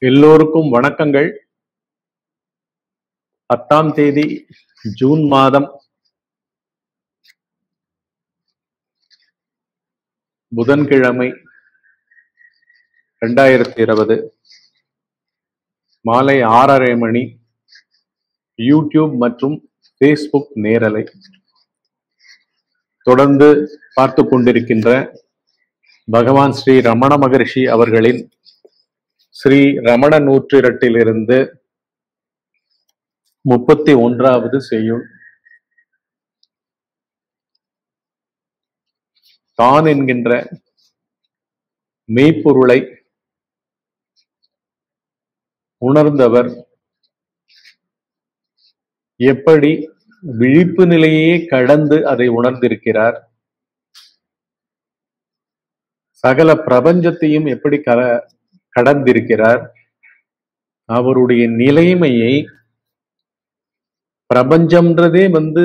எல்லோருக்கும் வணக்கங்கள் பத்தாம் தேதி ஜூன் மாதம் புதன்கிழமை ரெண்டாயிரத்தி இருபது மாலை ஆறரை மணி யூடியூப் மற்றும் ஃபேஸ்புக் நேரலை தொடர்ந்து பார்த்து கொண்டிருக்கின்ற பகவான் ஸ்ரீ ரமண மகரிஷி அவர்களின் ஸ்ரீ ரமண நூற்றிரட்டிலிருந்து முப்பத்தி ஒன்றாவது செய்யுள் தான் என்கின்ற மெய்ப்பொருளை உணர்ந்தவர் எப்படி விழிப்பு நிலையே கடந்து அதை உணர்ந்திருக்கிறார் சகல பிரபஞ்சத்தையும் எப்படி கர கடந்திருக்கிறார் அவருடைய நிலைமையை பிரபஞ்சம்ன்றதே வந்து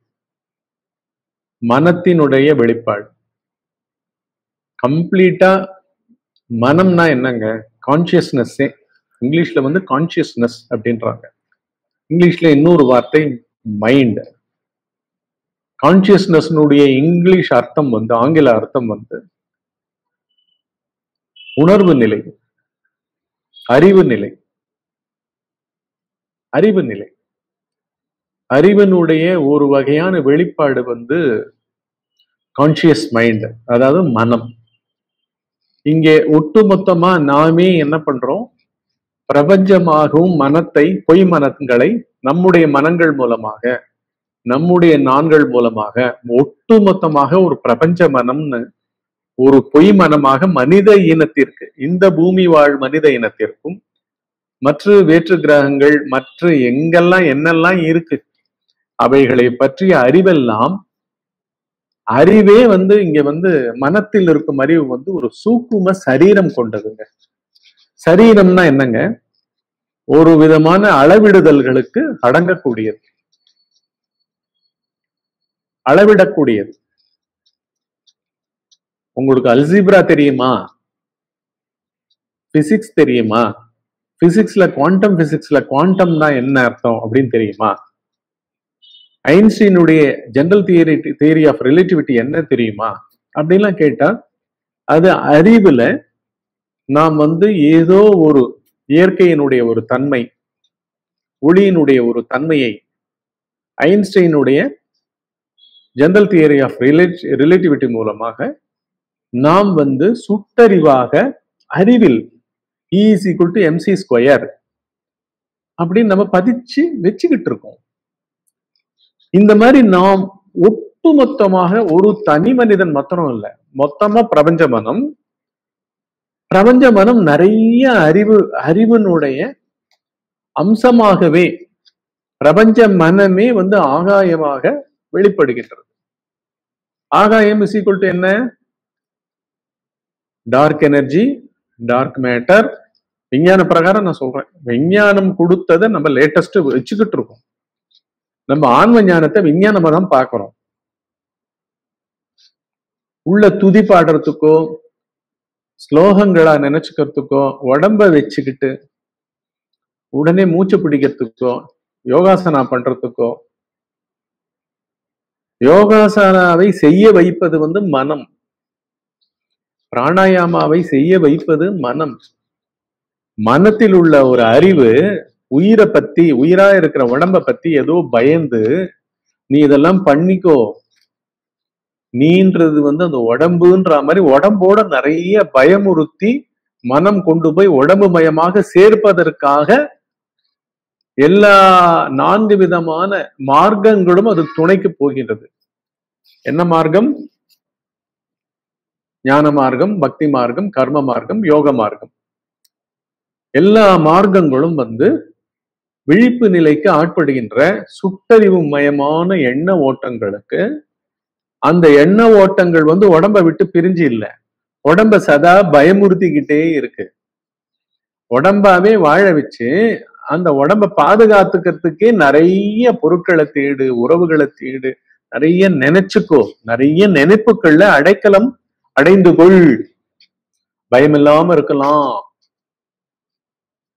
மனத்தினுடைய வெளிப்பாடு கம்ப்ளீட்டா மனம்னா என்னங்க கான்சியஸ்னஸ்ஸே இங்கிலீஷ்ல வந்து கான்சியஸ்னஸ் அப்படின்றாங்க இங்கிலீஷ்ல இன்னொரு வார்த்தை மைண்ட் கான்சியஸ்னஸ்னுடைய இங்கிலீஷ் அர்த்தம் வந்து ஆங்கில அர்த்தம் வந்து உணர்வு நிலை அறிவு நிலை அறிவு நிலை அறிவினுடைய ஒரு வகையான வெளிப்பாடு வந்து கான்சியஸ் மைண்ட் அதாவது மனம் இங்கே ஒட்டுமொத்தமா நாமே என்ன பண்றோம் பிரபஞ்சமாகவும் மனத்தை பொய் மனங்களை நம்முடைய மனங்கள் மூலமாக நம்முடைய நான்கள் மூலமாக ஒட்டுமொத்தமாக ஒரு பிரபஞ்ச மனம்னு ஒரு பொய் மனமாக மனித இனத்திற்கு இந்த பூமி வாழ் மனித இனத்திற்கும் மற்ற வேற்று கிரகங்கள் மற்ற எங்கெல்லாம் என்னெல்லாம் இருக்கு அவைகளை பற்றிய அறிவெல்லாம் அறிவே வந்து இங்க வந்து மனத்தில் இருக்கும் அறிவு வந்து ஒரு சூக்கும சரீரம் கொண்டதுங்க சரீரம்னா என்னங்க ஒரு விதமான அளவிடுதல்களுக்கு அடங்கக்கூடியது அளவிடக்கூடியது உங்களுக்கு அல்ஜிப்ரா தெரியுமா பிசிக்ஸ் தெரியுமா பிசிக்ஸ்ல குவாண்டம் பிசிக்ஸ்ல குவாண்டம்னா என்ன அர்த்தம் அப்படின்னு தெரியுமா ஐன்ஸ்டீனுடைய general theory theory of relativity என்ன தெரியுமா அப்படின்லாம் கேட்டா அது அறிவுல நாம் வந்து ஏதோ ஒரு இயற்கையினுடைய ஒரு தன்மை ஒளியினுடைய ஒரு தன்மையை ஐன்ஸ்டைனுடைய ஜெனரல் தியரி ஆஃப் ரிலேட்டிவிட்டி மூலமாக நாம் வந்து சுட்டறிவாக அறிவில் is equal to M C square அப்படின்னு நம்ம பதிச்சு வச்சுக்கிட்டு இருக்கோம் இந்த மாதிரி நாம் ஒட்டுமொத்தமாக ஒரு தனி மனிதன் மாத்திரம் இல்லை மொத்தமா பிரபஞ்ச மனம் பிரபஞ்ச மனம் நிறைய அறிவு அறிவினுடைய அம்சமாகவே பிரபஞ்ச மனமே வந்து ஆகாயமாக வெளிப்படுகின்றது ஆகாயம் இஸ் ஈக்குவல் டு என்ன டார்க் எனர்ஜி டார்க் மேட்டர் விஞ்ஞான பிரகாரம் நான் சொல்றேன் விஞ்ஞானம் கொடுத்ததை நம்ம லேட்டஸ்ட் வச்சுக்கிட்டு இருக்கோம் நம்ம ஆன்ம ஞானத்தை விஞ்ஞானமா தான் பார்க்கிறோம் உள்ள துதி பாடுறதுக்கோ ஸ்லோகங்களா நினைச்சுக்கிறதுக்கோ உடம்ப வச்சுக்கிட்டு உடனே மூச்சு பிடிக்கிறதுக்கோ யோகாசனா பண்றதுக்கோ யோகாசனாவை செய்ய வைப்பது வந்து மனம் பிராணாயாமாவை செய்ய வைப்பது மனம் மனத்தில் உள்ள ஒரு அறிவு உயிரை பத்தி உயிரா இருக்கிற உடம்ப பத்தி ஏதோ பயந்து நீ இதெல்லாம் பண்ணிக்கோ நீன்றது வந்து அந்த உடம்புன்ற மாதிரி உடம்போட நிறைய பயமுறுத்தி மனம் கொண்டு போய் உடம்பு மயமாக சேர்ப்பதற்காக எல்லா நான்கு விதமான மார்க்கங்களும் அது துணைக்கு போகின்றது என்ன மார்க்கம் ஞான மார்க்கம் பக்தி மார்க்கம் கர்ம மார்க்கம் யோக மார்க்கம் எல்லா மார்க்கங்களும் வந்து விழிப்பு நிலைக்கு ஆட்படுகின்ற சுட்டறிவு மயமான எண்ண ஓட்டங்களுக்கு அந்த எண்ண ஓட்டங்கள் வந்து உடம்ப விட்டு பிரிஞ்சு இல்லை உடம்ப சதா பயமுறுத்திக்கிட்டே இருக்கு உடம்பாவே வாழ வச்சு அந்த உடம்ப பாதுகாத்துக்கிறதுக்கே நிறைய பொருட்களை தேடு உறவுகளை தேடு நிறைய நினைச்சுக்கோ நிறைய நினைப்புகள்ல அடைக்கலம் அடைந்து கொள் பயமில்லாம இருக்கலாம்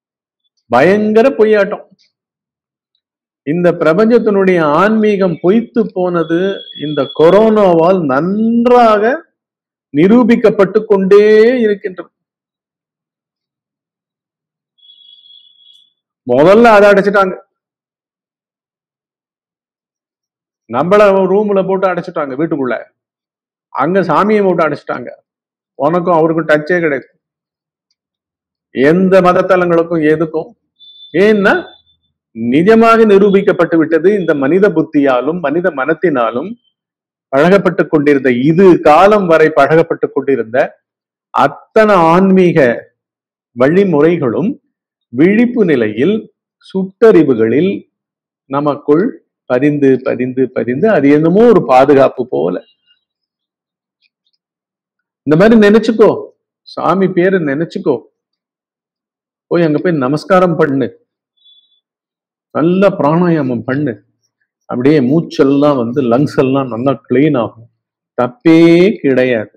பயங்கர பொய்யாட்டம் இந்த பிரபஞ்சத்தினுடைய ஆன்மீகம் பொய்த்து போனது இந்த கொரோனாவால் நன்றாக நிரூபிக்கப்பட்டு கொண்டே இருக்கின்றது முதல்ல அதை அடைச்சிட்டாங்க நம்மள ரூம்ல போட்டு அடைச்சிட்டாங்க வீட்டுக்குள்ள அங்க சாமியை போட்டு அடைச்சிட்டாங்க உனக்கும் அவருக்கும் டச்சே கிடையாது எந்த மதத்தலங்களுக்கும் எதுக்கும் ஏன்னா நிஜமாக நிரூபிக்கப்பட்டு விட்டது இந்த மனித புத்தியாலும் மனித மனத்தினாலும் பழகப்பட்டு கொண்டிருந்த இது காலம் வரை பழகப்பட்டு கொண்டிருந்த அத்தனை ஆன்மீக வழிமுறைகளும் விழிப்பு நிலையில் சுட்டறிவுகளில் நமக்குள் பதிந்து பதிந்து பதிந்து அது என்னமோ ஒரு பாதுகாப்பு போல இந்த மாதிரி நினைச்சுக்கோ சாமி பேரு நினைச்சுக்கோ போய் அங்க போய் நமஸ்காரம் பண்ணு நல்ல பிராணாயாமம் பண்ணு அப்படியே மூச்செல்லாம் வந்து லங்ஸ் எல்லாம் நல்லா கிளீன் ஆகும் தப்பே கிடையாது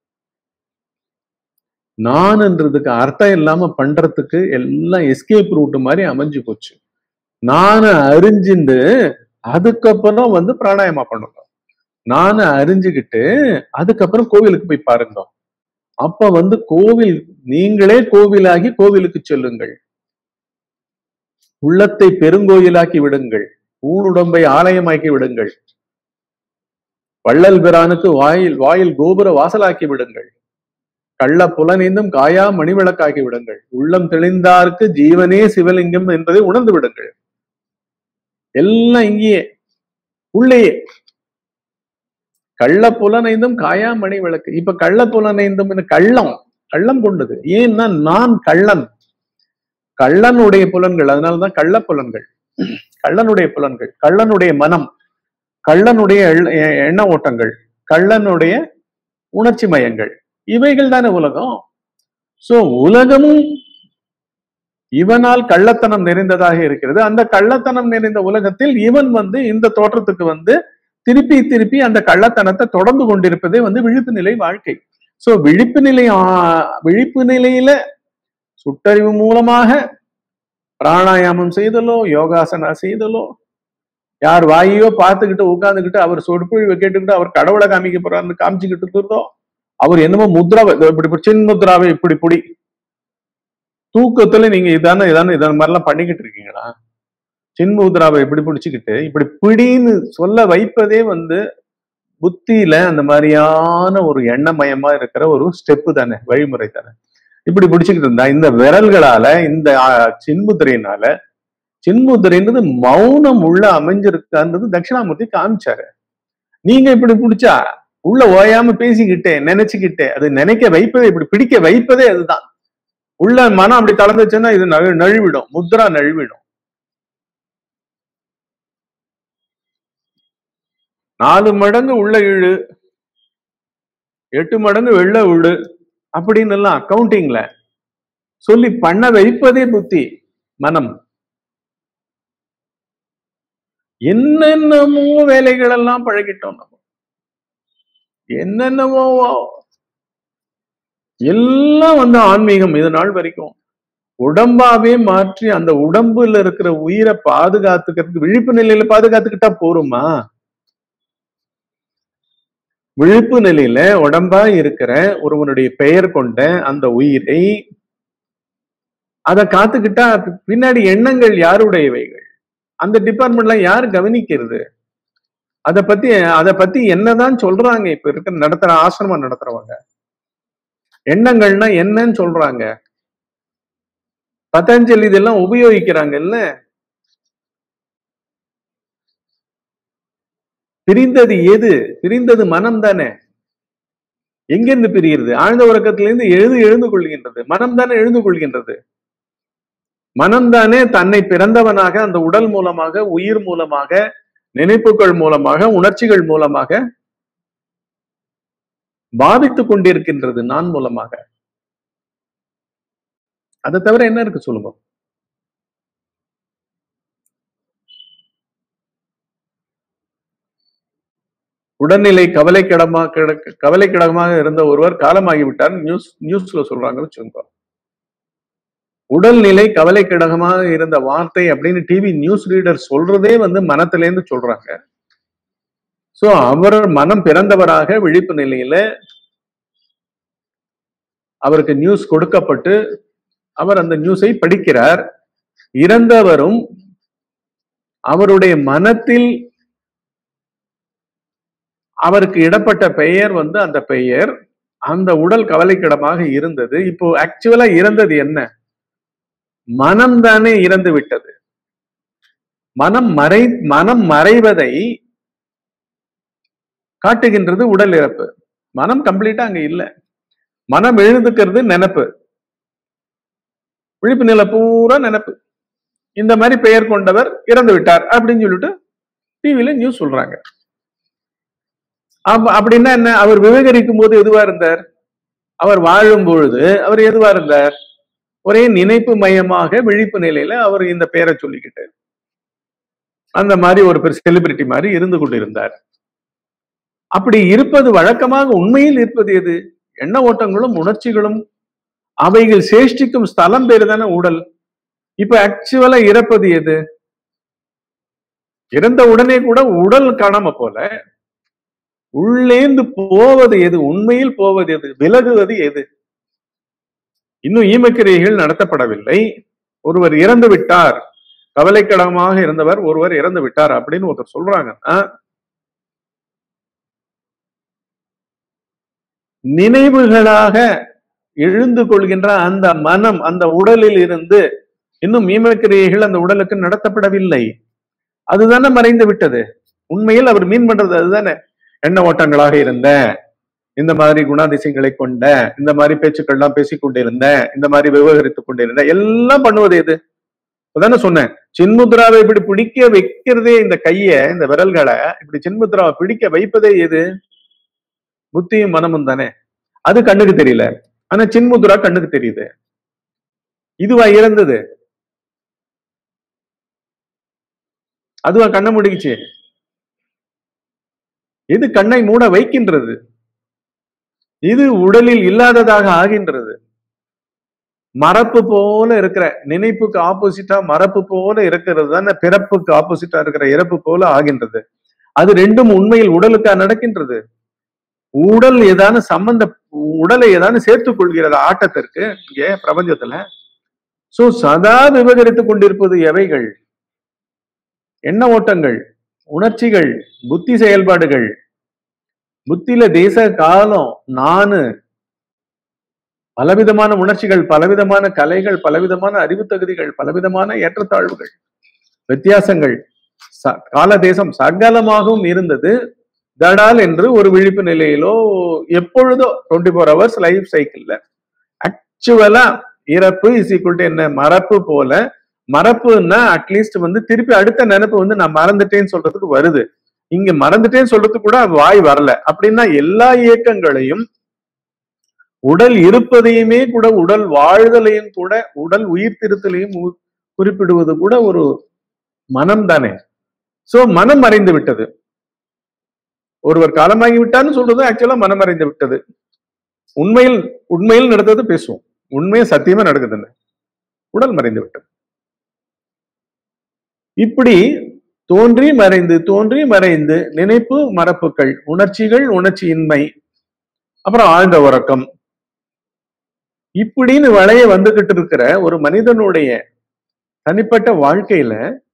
நான்ன்றதுக்கு அர்த்தம் இல்லாம பண்றதுக்கு எல்லாம் எஸ்கேப் ரூட் மாதிரி அமைஞ்சு போச்சு நானு அறிஞ்சிண்டு அதுக்கப்புறம் வந்து பிராணாயமா பண்ணுங்க நானு அறிஞ்சுக்கிட்டு அதுக்கப்புறம் கோவிலுக்கு போய் பாருங்க அப்ப வந்து கோவில் நீங்களே கோவிலாகி கோவிலுக்கு செல்லுங்கள் உள்ளத்தை பெருங்கோயிலாக்கி விடுங்கள் ஊனுடம்பை ஆலயமாக்கி விடுங்கள் வள்ளல் பிரானுக்கு வாயில் வாயில் கோபுர வாசலாக்கி விடுங்கள் கள்ள புலனைந்தும் காயா மணிவிளக்காக்கி விடுங்கள் உள்ளம் தெளிந்தார்க்கு ஜீவனே சிவலிங்கம் என்பதை உணர்ந்து விடுங்கள் எல்லாம் இங்கேயே உள்ளேயே கள்ள புலனைந்தும் காயா மணி விளக்கு இப்ப கள்ள புலனைந்தும் கள்ளம் கள்ளம் கொண்டது ஏன்னா நான் கள்ளன் கள்ளனுடைய புலன்கள் அதனாலதான் கள்ள புலன்கள் கள்ளனுடைய புலன்கள் கள்ளனுடைய மனம் கள்ளனுடைய எண்ண- எண்ண ஓட்டங்கள் கள்ளனுடைய உணர்ச்சி மயங்கள் இவைகள் தானே உலகம் சோ உலகமும் இவனால் கள்ளத்தனம் நிறைந்ததாக இருக்கிறது அந்த கள்ளத்தனம் நிறைந்த உலகத்தில் இவன் வந்து இந்த தோற்றத்துக்கு வந்து திருப்பி திருப்பி அந்த கள்ளத்தனத்தை தொடர்ந்து கொண்டிருப்பதே வந்து விழிப்பு நிலை வாழ்க்கை சோ விழிப்பு நிலை ஆ- விழிப்பு நிலையில சுட்டறிவு மூலமாக பிராணாயாமம் செய்தலோ யோகாசனா செய்தலோ யார் வாயையோ பார்த்துக்கிட்டு உட்கார்ந்துக்கிட்டு அவர் சொற்பொழிவை கேட்டுக்கிட்டு அவர் கடவுளை காமிக்க போறாருன்னு காமிச்சுக்கிட்டு இருக்கிறதோ அவர் என்னமோ முத்ராவை இதோ இப்படி இப்படி சின் முத்ராவை இப்படி இப்படி தூக்கத்துல நீங்க இதான இதான இதான மாதிரிலாம் பண்ணிக்கிட்டு இருக்கீங்களா சின் முத்ராவை இப்படி பிடிச்சுக்கிட்டு இப்படி பிடின்னு சொல்ல வைப்பதே வந்து புத்தியில அந்த மாதிரியான ஒரு எண்ணமயமா இருக்கிற ஒரு ஸ்டெப்பு தானே வழிமுறை தானே இப்படி பிடிச்சுக்கிட்டு இருந்தா இந்த விரல்களால இந்த ஆ, சின்முத்திரையினால சின்முத்திரைன்றது மௌனம் உள்ள அமைஞ்சிருக்கான்றது தட்சிணாமூர்த்தி காமிச்சாரு நீங்க இப்படி பிடிச்சா உள்ள ஓயாம பேசிக்கிட்டே நினைச்சுக்கிட்டே அது நினைக்க வைப்பதே இப்படி பிடிக்க வைப்பதே அதுதான் உள்ள மனம் அப்படி கலந்துச்சுன்னா இது நழு நழுவிடும் முத்ரா நழுவிடும் நாலு மடங்கு உள்ள இழு எட்டு மடங்கு வெள்ள விழு அப்படின்னு எல்லாம் அக்கவுண்டிங்ல சொல்லி பண்ண வைப்பதே புத்தி மனம் என்னென்னமோ வேலைகள் எல்லாம் பழகிட்டோம் நம்ம என்னென்னமோ எல்லாம் வந்து ஆன்மீகம் இது நாள் வரைக்கும் உடம்பாவே மாற்றி அந்த உடம்புல இருக்கிற உயிரை பாதுகாத்துக்கிறதுக்கு விழிப்பு நிலையில பாதுகாத்துக்கிட்டா போருமா விழிப்பு நிலையில உடம்பா இருக்கிற ஒருவனுடைய பெயர் கொண்ட அந்த உயிரை அதை காத்துக்கிட்டா பின்னாடி எண்ணங்கள் யாருடையவைகள் அந்த டிபார்ட்மெண்ட்ல யார் கவனிக்கிறது அத பத்தி அத பத்தி என்னதான் சொல்றாங்க இப்ப இருக்கிற நடத்துற ஆசிரமம் நடத்துறவங்க எண்ணங்கள்னா என்னன்னு சொல்றாங்க பதஞ்சலி இதெல்லாம் உபயோகிக்கிறாங்கல்ல பிரிந்தது எது பிரிந்தது மனம் தானே எங்கிருந்து பிரிகிறது ஆழ்ந்த உறக்கத்திலிருந்து எழுது எழுந்து கொள்கின்றது மனம் தானே எழுந்து கொள்கின்றது மனம்தானே தன்னை பிறந்தவனாக அந்த உடல் மூலமாக உயிர் மூலமாக நினைப்புகள் மூலமாக உணர்ச்சிகள் மூலமாக பாதித்துக் கொண்டிருக்கின்றது நான் மூலமாக அதை தவிர என்ன இருக்கு சொல்லுங்க உடல்நிலை கவலைக்கிடமா கிடக்க கவலைக்கிடமாக இருந்த ஒருவர் காலமாகிவிட்டார் நியூஸ் நியூஸ்ல சொல்றாங்கன்னு வச்சுக்கோங்க உடல்நிலை கவலைக்கிடகமாக இருந்த வார்த்தை அப்படின்னு டிவி நியூஸ் ரீடர் சொல்றதே வந்து மனத்திலேருந்து சொல்றாங்க சோ அவர் மனம் பிறந்தவராக விழிப்பு நிலையில அவருக்கு நியூஸ் கொடுக்கப்பட்டு அவர் அந்த நியூஸை படிக்கிறார் இறந்தவரும் அவருடைய மனத்தில் அவருக்கு இடப்பட்ட பெயர் வந்து அந்த பெயர் அந்த உடல் கவலைக்கிடமாக இருந்தது இப்போ ஆக்சுவலா இறந்தது என்ன மனம் தானே இறந்து விட்டது மனம் மறை மனம் மறைவதை காட்டுகின்றது உடல் இறப்பு மனம் கம்ப்ளீட்டா அங்க இல்ல மனம் எழுதுக்கிறது நினப்பு விழிப்பு நிலை பூரா நினப்பு இந்த மாதிரி பெயர் கொண்டவர் இறந்து விட்டார் அப்படின்னு சொல்லிட்டு டிவில நியூஸ் சொல்றாங்க அப்ப அப்படின்னா என்ன அவர் விவகரிக்கும் போது எதுவா இருந்தார் அவர் வாழும் பொழுது அவர் எதுவா இருந்தார் ஒரே நினைப்பு மயமாக விழிப்பு நிலையில அவர் இந்த பெயரை சொல்லிக்கிட்டு அந்த மாதிரி ஒரு பெரிய செலிபிரிட்டி மாதிரி இருந்து கொண்டிருந்தார் அப்படி இருப்பது வழக்கமாக உண்மையில் இருப்பது எது எண்ண ஓட்டங்களும் உணர்ச்சிகளும் அவைகள் சேஷ்டிக்கும் ஸ்தலம் பேரு தானே உடல் இப்ப ஆக்சுவலா இறப்பது எது இறந்த உடனே கூட உடல் காணாம போல உள்ளேந்து போவது எது உண்மையில் போவது எது விலகுவது எது இன்னும் ஈமக்கிரியைகள் நடத்தப்படவில்லை ஒருவர் இறந்து விட்டார் கவலைக்கிடமாக இருந்தவர் ஒருவர் இறந்து விட்டார் அப்படின்னு ஒருத்தர் சொல்றாங்கன்னா நினைவுகளாக எழுந்து கொள்கின்ற அந்த மனம் அந்த உடலில் இருந்து இன்னும் மீமக்கிரியைகள் அந்த உடலுக்கு நடத்தப்படவில்லை அதுதானே மறைந்து விட்டது உண்மையில் அவர் மீன் பண்றது அதுதானே எண்ண ஓட்டங்களாக இருந்த இந்த மாதிரி குணாதிசயங்களை கொண்ட இந்த மாதிரி பேச்சுக்கள்லாம் பேசிக் கொண்டிருந்த இந்த மாதிரி விவகரித்துக் கொண்டிருந்த எல்லாம் பண்ணுவது எது அதானே சொன்னேன் சின்முத்ராவை இப்படி பிடிக்க வைக்கிறதே இந்த கைய இந்த விரல்களை இப்படி சின்முத்ராவை பிடிக்க வைப்பதே எது புத்தியும் மனமும் தானே அது கண்ணுக்கு தெரியல ஆனா சின்முத்ரா கண்ணுக்கு தெரியுது இதுவா இறந்தது அதுவா கண்ணை முடிக்குச்சு இது கண்ணை மூட வைக்கின்றது இது உடலில் இல்லாததாக ஆகின்றது மரப்பு போல இருக்கிற நினைப்புக்கு ஆப்போசிட்டா மரப்பு போல இருக்கிறது தானே பிறப்புக்கு ஆப்போசிட்டா இருக்கிற இறப்பு போல ஆகின்றது அது ரெண்டும் உண்மையில் உடலுக்கா நடக்கின்றது உடல் ஏதான சம்பந்த உடலை ஏதான சேர்த்துக் கொள்கிறது ஆட்டத்திற்கு இங்கே பிரபஞ்சத்துல சோ சதா விவகரித்துக் கொண்டிருப்பது எவைகள் எண்ண ஓட்டங்கள் உணர்ச்சிகள் புத்தி செயல்பாடுகள் புத்தியில தேச காலம் நானு பலவிதமான உணர்ச்சிகள் பலவிதமான கலைகள் பலவிதமான அறிவு தகுதிகள் பலவிதமான ஏற்றத்தாழ்வுகள் வித்தியாசங்கள் ச- கால தேசம் சகலமாகவும் இருந்தது தடால் என்று ஒரு விழிப்பு நிலையிலோ எப்பொழுதோ டுவெண்ட்டி ஃபோர் ஹவர்ஸ் லைஃப் சைக்கிள்ல ஆக்சுவலா இறப்பு இஸ் ஈக்குவல் டு என்ன மறப்பு போல மறப்புன்னா அட்லீஸ்ட் வந்து திருப்பி அடுத்த நினைப்பு வந்து நான் மறந்துட்டேன்னு சொல்றதுக்கு வருது இங்க மறந்துட்டேன்னு சொல்றதுக்கு கூட வாய் வரல அப்படின்னா எல்லா இயக்கங்களையும் உடல் இருப்பதையுமே கூட உடல் வாழ்தலையும் கூட உடல் உயிர் திருத்தலையும் உ- குறிப்பிடுவது கூட ஒரு மனம் தானே சோ மனம் மறைந்து விட்டது ஒருவர் காலமாகி விட்டார்னு சொல்றது ஆக்சுவலா மனம் மறைந்து விட்டது உண்மையில் உண்மையில் நடந்தது பேசுவோம் உண்மையை சத்தியமா நடக்குதுன்னு உடல் மறைந்து விட்டது இப்படி தோன்றி மறைந்து தோன்றி மறைந்து நினைப்பு மரப்புகள் உணர்ச்சிகள் உணர்ச்சியின்மை அப்புறம் ஆழ்ந்த உறக்கம் இப்படின்னு வளைய வந்துகிட்டு இருக்கிற ஒரு மனிதனுடைய தனிப்பட்ட வாழ்க்கையில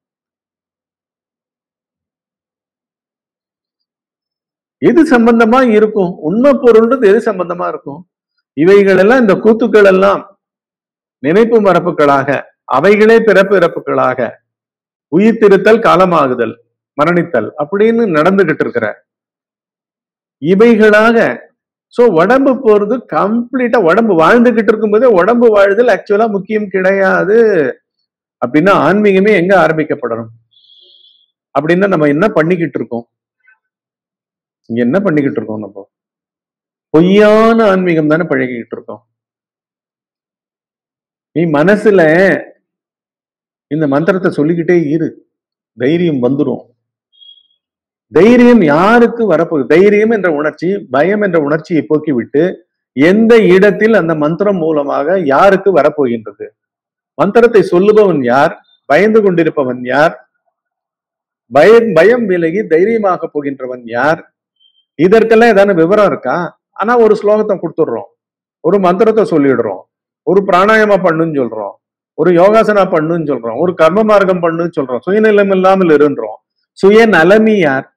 எது சம்பந்தமா இருக்கும் உண்மை பொருள்ன்றது எது சம்பந்தமா இருக்கும் இவைகள் எல்லாம் இந்த கூத்துக்கள் எல்லாம் நினைப்பு மரப்புகளாக அவைகளே பிறப்பு இறப்புகளாக உயிர் திருத்தல் காலமாகுதல் மரணித்தல் அப்படின்னு நடந்துகிட்டு இருக்கிற இவைகளாக சோ உடம்பு போறது கம்ப்ளீட்டா உடம்பு வாழ்ந்துகிட்டு இருக்கும்போதே உடம்பு வாழ்தல் ஆக்சுவலா முக்கியம் கிடையாது அப்படின்னா ஆன்மீகமே எங்க ஆரம்பிக்கப்படணும் அப்படின்னா நம்ம என்ன பண்ணிக்கிட்டு இருக்கோம் இங்க என்ன பண்ணிக்கிட்டு இருக்கோம் நம்ம பொய்யான ஆன்மீகம் தானே பழகிக்கிட்டு இருக்கோம் நீ மனசுல இந்த மந்திரத்தை சொல்லிக்கிட்டே இரு தைரியம் வந்துடும் தைரியம் யாருக்கு வரப்போகுது தைரியம் என்ற உணர்ச்சி பயம் என்ற உணர்ச்சியை போக்கிவிட்டு எந்த இடத்தில் அந்த மந்திரம் மூலமாக யாருக்கு வரப்போகின்றது மந்திரத்தை சொல்லுபவன் யார் பயந்து கொண்டிருப்பவன் யார் பயம் பயம் விலகி தைரியமாக போகின்றவன் யார் இதற்கெல்லாம் ஏதான விவரம் இருக்கா ஆனா ஒரு ஸ்லோகத்தை கொடுத்துடுறோம் ஒரு மந்திரத்தை சொல்லிடுறோம் ஒரு பிராணாயாமம் பண்ணுன்னு சொல்றோம் ஒரு யோகாசனா பண்ணுன்னு சொல்றோம் ஒரு கர்ம மார்க்கம் பண்ணுன்னு சொல்றோம் சுயநலம் இல்லாமல் இருன்றோம் சுயநலமி யார்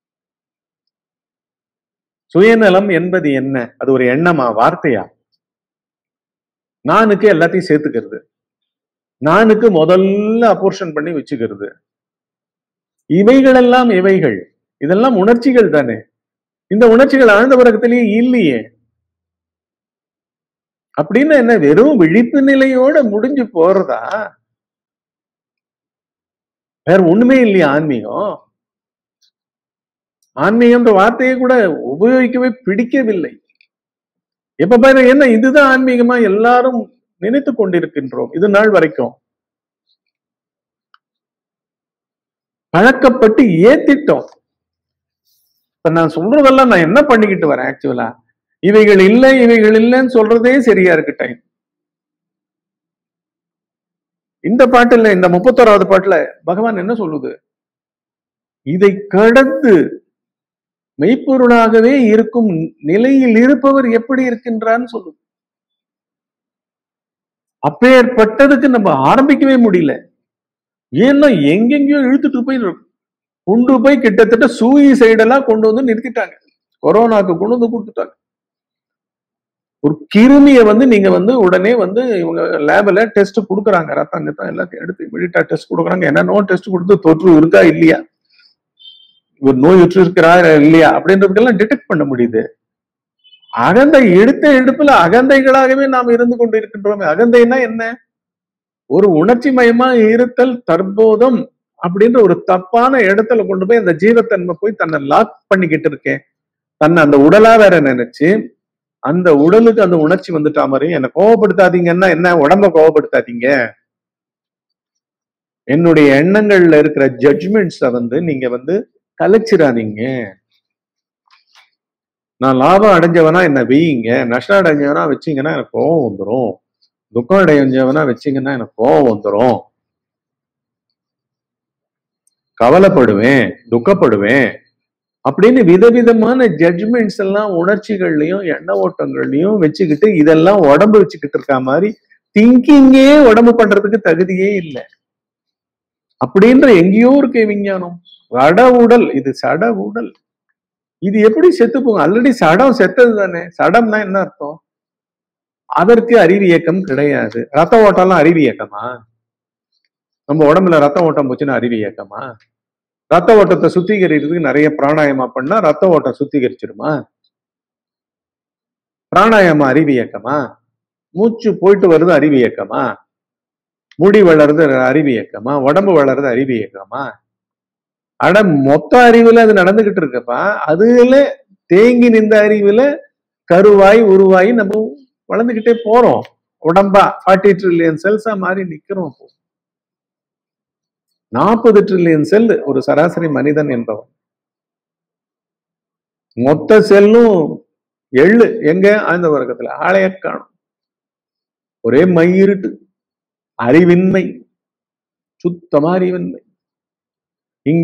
சுயநலம் என்பது என்ன அது ஒரு எண்ணமா வார்த்தையா நானுக்கு எல்லாத்தையும் சேர்த்துக்கிறது நானுக்கு முதல்ல அப்போர்ஷன் பண்ணி வச்சுக்கிறது இவைகளெல்லாம் இவைகள் இதெல்லாம் உணர்ச்சிகள் தானே இந்த உணர்ச்சிகள் ஆழ்ந்த உறக்கத்திலேயே இல்லையே அப்படின்னு என்ன வெறும் விழிப்பு நிலையோட முடிஞ்சு போறதா வேற ஒண்ணுமே இல்லையா ஆன்மீகம் ஆன்மீகம்ன்ற வார்த்தையை கூட உபயோகிக்கவே பிடிக்கவில்லை எப்ப பாரு என்ன இதுதான் ஆன்மீகமா எல்லாரும் நினைத்து கொண்டிருக்கின்றோம் இது நாள் வரைக்கும் பழக்கப்பட்டு ஏத்திட்டோம் இப்ப நான் சொல்றதெல்லாம் நான் என்ன பண்ணிக்கிட்டு வரேன் ஆக்சுவலா இவைகள் இல்லை இவைகள் இல்லைன்னு சொல்றதே சரியா இருக்கு டைம் இந்த பாட்டுல இந்த முப்பத்தோராவது பாட்டுல பகவான் என்ன சொல்லுது இதை கடந்து மெய்ப்பொருளாகவே இருக்கும் நிலையில் இருப்பவர் எப்படி இருக்கின்றான்னு சொல்லுது அப்பேற்பட்டதுக்கு நம்ம ஆரம்பிக்கவே முடியல ஏன்னா எங்கெங்கயோ இழுத்துட்டு போய் கொண்டு போய் கிட்டத்தட்ட சூயிசைடெல்லாம் கொண்டு வந்து நிறுத்திட்டாங்க கொரோனாக்கு கொண்டு வந்து கொடுத்துட்டாங்க ஒரு கிருமிய வந்து நீங்க வந்து உடனே வந்து இவங்க லேபில் டெஸ்ட் கொடுக்குறாங்க ரத்தம் கத்தம் எல்லாத்தையும் எடுத்து வெளியிட்டா டெஸ்ட் கொடுக்குறாங்க என்னென்னோ டெஸ்ட் கொடுத்து தொற்று இருக்கா இல்லையா ஒரு நோய் உற்று இருக்கிறா இல்லையா அப்படின்றதுக்கெல்லாம் டிடெக்ட் பண்ண முடியுது அகந்தை எடுத்த எடுப்புல அகந்தைகளாகவே நாம் இருந்து கொண்டு இருக்கின்றோமே அகந்தைன்னா என்ன ஒரு உணர்ச்சி மயமா இருத்தல் தற்போதம் அப்படின்ற ஒரு தப்பான இடத்துல கொண்டு போய் அந்த ஜீவத்தன்மை போய் தன்னை லாக் பண்ணிக்கிட்டு இருக்கேன் தன்னை அந்த உடலா வேற நினைச்சு அந்த உடலுக்கு அந்த உணர்ச்சி வந்துட்டா மாதிரி என்னை கோவப்படுத்தாதீங்கன்னா என்ன உடம்ப கோவப்படுத்தாதீங்க என்னுடைய எண்ணங்கள்ல இருக்கிற ஜட்ஜ்மெண்ட்ஸ வந்து நீங்க வந்து கலைச்சிடாதீங்க நான் லாபம் அடைஞ்சவனா என்ன வெய்யுங்க நஷ்டம் அடைஞ்சவனா வச்சீங்கன்னா எனக்கு கோவம் வந்துடும் துக்கம் அடைஞ்சவனா வச்சீங்கன்னா எனக்கு கோவம் வந்துடும் கவலைப்படுவேன் துக்கப்படுவேன் அப்படின்னு விதவிதமான ஜட்ஜ்மெண்ட்ஸ் எல்லாம் உணர்ச்சிகள்லயும் எண்ண ஓட்டங்கள்லயும் வச்சுக்கிட்டு இதெல்லாம் உடம்பு வச்சுக்கிட்டு இருக்க மாதிரி திங்கிங்கே உடம்பு பண்றதுக்கு தகுதியே இல்லை அப்படின்ற எங்கேயோ இருக்கு விஞ்ஞானம் சட உடல் இது சட உடல் இது எப்படி செத்து போகும் ஆல்ரெடி சடம் செத்தது தானே சடம்னா என்ன அர்த்தம் அதற்கு அறிவு இயக்கம் கிடையாது ரத்த ஓட்டம்லாம் அறிவு இயக்கமா நம்ம உடம்புல ரத்த ஓட்டம் போச்சுன்னா அறிவு இயக்கமா ரத்த ஓட்டத்தை சுத்திகரிக்கிறதுக்கு நிறைய பிராணாயமா பண்ணா ரத்த ஓட்டம் சுத்திகரிச்சிருமா பிராணாயாமம் அறிவு இயக்கமா மூச்சு போயிட்டு வருது அறிவு இயக்கமா முடி வளருது அறிவு இயக்கமா உடம்பு வளருது அறிவு இயக்கமா அட மொத்த அறிவுல அது நடந்துகிட்டு இருக்கப்பா அதுல தேங்கி நின்ற அறிவுல கருவாய் உருவாய் நம்ம வளர்ந்துகிட்டே போறோம் உடம்பா ஃபார்ட்டி ட்ரில்லியன் செல்ஸா மாறி நிக்கிறோம் நாற்பது ட்ரில்லியன் செல் ஒரு சராசரி மனிதன் என்பவன் மொத்த செல்லும் எள்ளு எங்க ஆழ்ந்த வர்க்கத்துல ஆளைய காணும் ஒரே மையிருட்டு அறிவின்மை சுத்தமா அறிவின்மை இங்க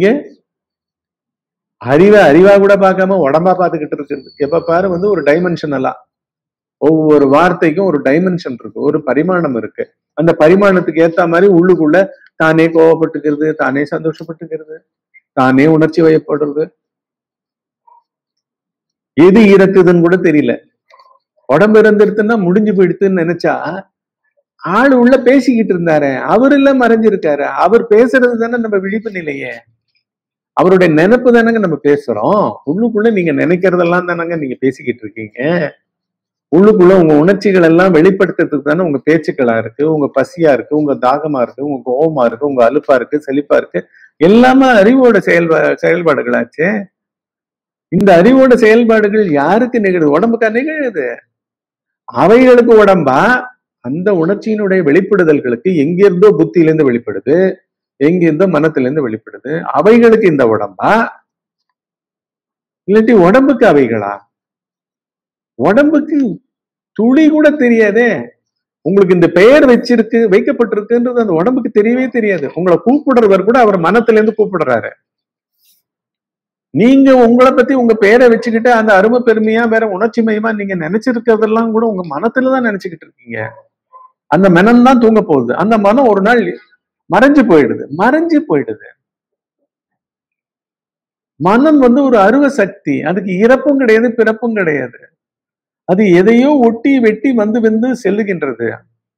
அறிவை அறிவா கூட பார்க்காம உடம்பா பார்த்துக்கிட்டு இருக்குது எப்ப பாரு வந்து ஒரு டைமென்ஷனலா ஒவ்வொரு வார்த்தைக்கும் ஒரு டைமென்ஷன் இருக்கு ஒரு பரிமாணம் இருக்கு அந்த பரிமாணத்துக்கு ஏத்த மாதிரி உள்ளுக்குள்ள தானே கோவப்பட்டுக்கிறது தானே சந்தோஷப்பட்டுக்கிறது தானே உணர்ச்சி வயப்படுறது எது இறக்குதுன்னு கூட தெரியல உடம்பு இருந்துருத்துன்னா முடிஞ்சு போயிடுதுன்னு நினைச்சா ஆள் உள்ள பேசிக்கிட்டு இருந்தாரு அவர் இல்ல மறைஞ்சிருக்காரு அவர் பேசுறது தானே நம்ம விழிப்பு நிலையே அவருடைய நினைப்பு தானங்க நம்ம பேசுறோம் உள்ளுக்குள்ள நீங்க நினைக்கிறதெல்லாம் தானங்க நீங்க பேசிக்கிட்டு இருக்கீங்க உள்ளுக்குள்ள உங்க உணர்ச்சிகள் எல்லாம் வெளிப்படுத்துறதுக்கு தானே உங்க பேச்சுக்களா இருக்கு உங்க பசியா இருக்கு உங்க தாகமா இருக்கு உங்க கோபமா இருக்கு உங்க அலுப்பா இருக்கு செழிப்பா இருக்கு எல்லாமே அறிவோட செயல்பா செயல்பாடுகளாச்சே இந்த அறிவோட செயல்பாடுகள் யாருக்கு நிகழுது உடம்புக்கா நிகழுது அவைகளுக்கு உடம்பா அந்த உணர்ச்சியினுடைய வெளிப்படுதல்களுக்கு எங்கிருந்தோ புத்தியிலிருந்து வெளிப்படுது எங்கிருந்தோ மனத்திலிருந்து வெளிப்படுது அவைகளுக்கு இந்த உடம்பா இல்லாட்டி உடம்புக்கு அவைகளா உடம்புக்கு துளி கூட தெரியாதே உங்களுக்கு இந்த பெயர் வச்சிருக்கு வைக்கப்பட்டிருக்குன்றது அந்த உடம்புக்கு தெரியவே தெரியாது உங்களை கூப்பிடுறவர் கூட அவர் மனத்துல இருந்து கூப்பிடுறாரு நீங்க உங்களை பத்தி உங்க பெயரை வச்சுக்கிட்டு அந்த அருமை பெருமையா வேற உணர்ச்சி மயமா நீங்க நினைச்சிருக்கிறதெல்லாம் கூட உங்க மனத்துலதான் நினைச்சுக்கிட்டு இருக்கீங்க அந்த மனம் தான் தூங்க போகுது அந்த மனம் ஒரு நாள் மறைஞ்சு போயிடுது மறைஞ்சு போயிடுது மனம் வந்து ஒரு அருவ சக்தி அதுக்கு இறப்பும் கிடையாது பிறப்பும் கிடையாது அது எதையோ ஒட்டி வெட்டி வந்து வந்து செல்லுகின்றது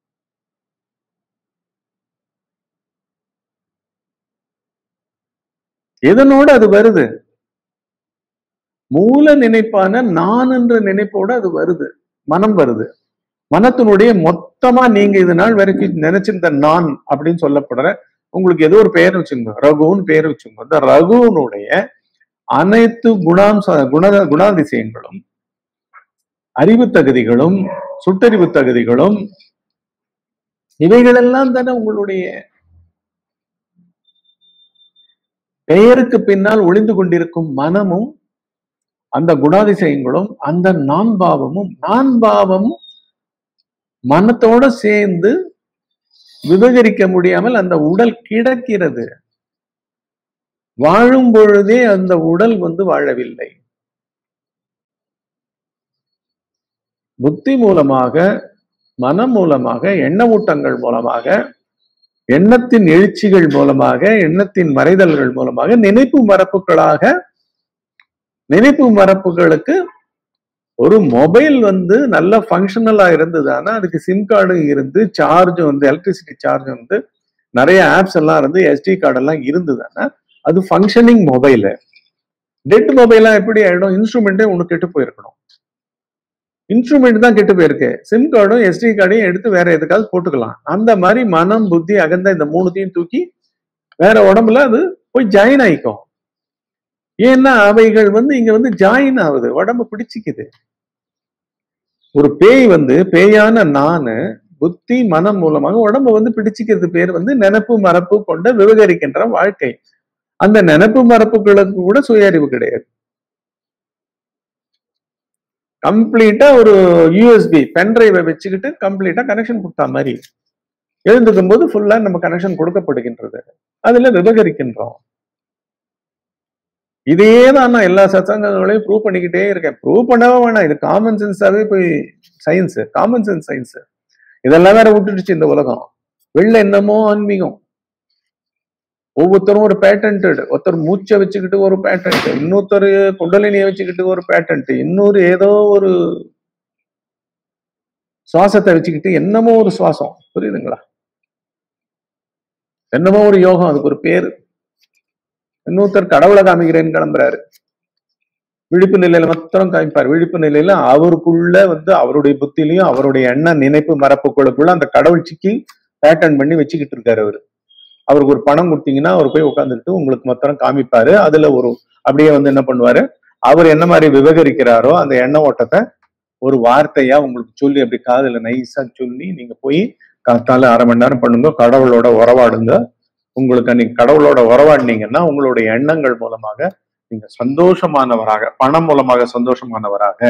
எதனோட அது வருது மூல நினைப்பான நான் என்ற நினைப்போட அது வருது மனம் வருது மனத்தினுடைய மொத்தமா நீங்க இது நாள் வரைக்கும் நினைச்சிருந்த நான் அப்படின்னு சொல்லப்படுற உங்களுக்கு ஏதோ ஒரு பெயர் வச்சுங்க ரகுன்னு பெயர் வச்சுங்க இந்த ரகுனுடைய அனைத்து குணாம்ச குண குணாதிசயங்களும் அறிவு தகுதிகளும் சுட்டறிவு தகுதிகளும் இவைகளெல்லாம் தானே உங்களுடைய பெயருக்கு பின்னால் ஒளிந்து கொண்டிருக்கும் மனமும் அந்த குணாதிசயங்களும் அந்த நான் பாவமும் நான் பாவம் மனத்தோட சேர்ந்து விவகரிக்க முடியாமல் அந்த உடல் கிடக்கிறது வாழும் பொழுதே அந்த உடல் வந்து வாழவில்லை புத்தி மூலமாக மனம் மூலமாக எண்ண ஊட்டங்கள் மூலமாக எண்ணத்தின் எழுச்சிகள் மூலமாக எண்ணத்தின் மறைதல்கள் மூலமாக நினைப்பு மரப்புகளாக நினைப்பு மரப்புகளுக்கு ஒரு மொபைல் வந்து நல்ல ஃபங்க்ஷனலா இருந்ததுன்னா அதுக்கு சிம் கார்டு இருந்து சார்ஜ் வந்து எலக்ட்ரிசிட்டி சார்ஜ் வந்து நிறைய ஆப்ஸ் எல்லாம் இருந்து எஸ்டி கார்டு எல்லாம் இருந்ததுன்னா அது ஃபங்க்ஷனிங் மொபைல் டெட் மொபைலா எப்படி ஆயிடும் இன்ஸ்ட்ருமெண்ட்டே ஒன்று கெட்டு போயிருக்கணும் இன்ஸ்ட்ருமெண்ட் தான் கெட்டு போயிருக்கு சிம் கார்டும் எஸ்டி கார்டையும் எடுத்து வேற எதுக்காவது போட்டுக்கலாம் அந்த மாதிரி மனம் புத்தி அகந்த இந்த மூணுத்தையும் தூக்கி வேற உடம்புல அது போய் ஜாயின் ஆயிக்கும் ஏன்னா அவைகள் வந்து இங்க வந்து ஜாயின் ஆகுது உடம்பு பிடிச்சிக்குது ஒரு பேய் வந்து பேயான நானு புத்தி மனம் மூலமாக உடம்பு வந்து பிடிச்சிக்கிறது பேர் வந்து நினப்பு மரப்பு கொண்ட விவகரிக்கின்ற வாழ்க்கை அந்த நினப்பு மரப்புகளுக்கு கூட சுய அறிவு கிடையாது கம்ப்ளீட்டா ஒரு யூஎஸ்பி பென்ட்ரைவை வச்சுக்கிட்டு கம்ப்ளீட்டா கனெக்ஷன் கொடுத்தா மாதிரி எழுந்துக்கும் போது ஃபுல்லா நம்ம கனெக்ஷன் கொடுக்கப்படுகின்றது அதுல விவகரிக்கின்றோம் இதே தான் நான் எல்லா சத்சங்கங்களையும் ப்ரூவ் பண்ணிக்கிட்டே இருக்கேன் ப்ரூவ் பண்ணவே வேணாம் இது காமன் சென்ஸாவே போய் சயின்ஸ் காமன் சென்ஸ் சயின்ஸ் இதெல்லாம் வேற விட்டுடுச்சு இந்த உலகம் வெளில என்னமோ ஆன்மீகம் ஒவ்வொருத்தரும் ஒரு பேட்டன்ட் ஒருத்தர் மூச்சை வச்சுக்கிட்டு ஒரு பேட்டன்ட் இன்னொருத்தர் குண்டலினியை வச்சுக்கிட்டு ஒரு பேட்டன்ட் இன்னொரு ஏதோ ஒரு சுவாசத்தை வச்சுக்கிட்டு என்னமோ ஒரு சுவாசம் புரியுதுங்களா என்னமோ ஒரு யோகம் அதுக்கு ஒரு பேரு இன்னொருத்தர் கடவுளை காமிக்கிறேன்னு கிளம்புறாரு விழிப்பு நிலையில மாத்திரம் காமிப்பார் விழிப்பு நிலையில அவருக்குள்ள வந்து அவருடைய புத்திலையும் அவருடைய எண்ண நினைப்பு மரப்புகளுக்குள்ள அந்த கடவுள் சிக்கி பேட்டர்ன் பண்ணி வச்சுக்கிட்டு இருக்காரு அவரு அவருக்கு ஒரு பணம் கொடுத்தீங்கன்னா அவர் போய் உட்காந்துட்டு உங்களுக்கு மொத்தம் காமிப்பாரு அதுல ஒரு அப்படியே வந்து என்ன பண்ணுவாரு அவர் என்ன மாதிரி விவகரிக்கிறாரோ அந்த எண்ண ஓட்டத்தை ஒரு வார்த்தையா உங்களுக்கு சொல்லி அப்படி காதுல நைஸா சொல்லி நீங்க போய் காத்தால அரை மணி நேரம் பண்ணுங்க கடவுளோட உறவாடுங்க உங்களுக்கு அன்னைக்கு கடவுளோட உறவாடினீங்கன்னா உங்களுடைய எண்ணங்கள் மூலமாக நீங்க சந்தோஷமானவராக பணம் மூலமாக சந்தோஷமானவராக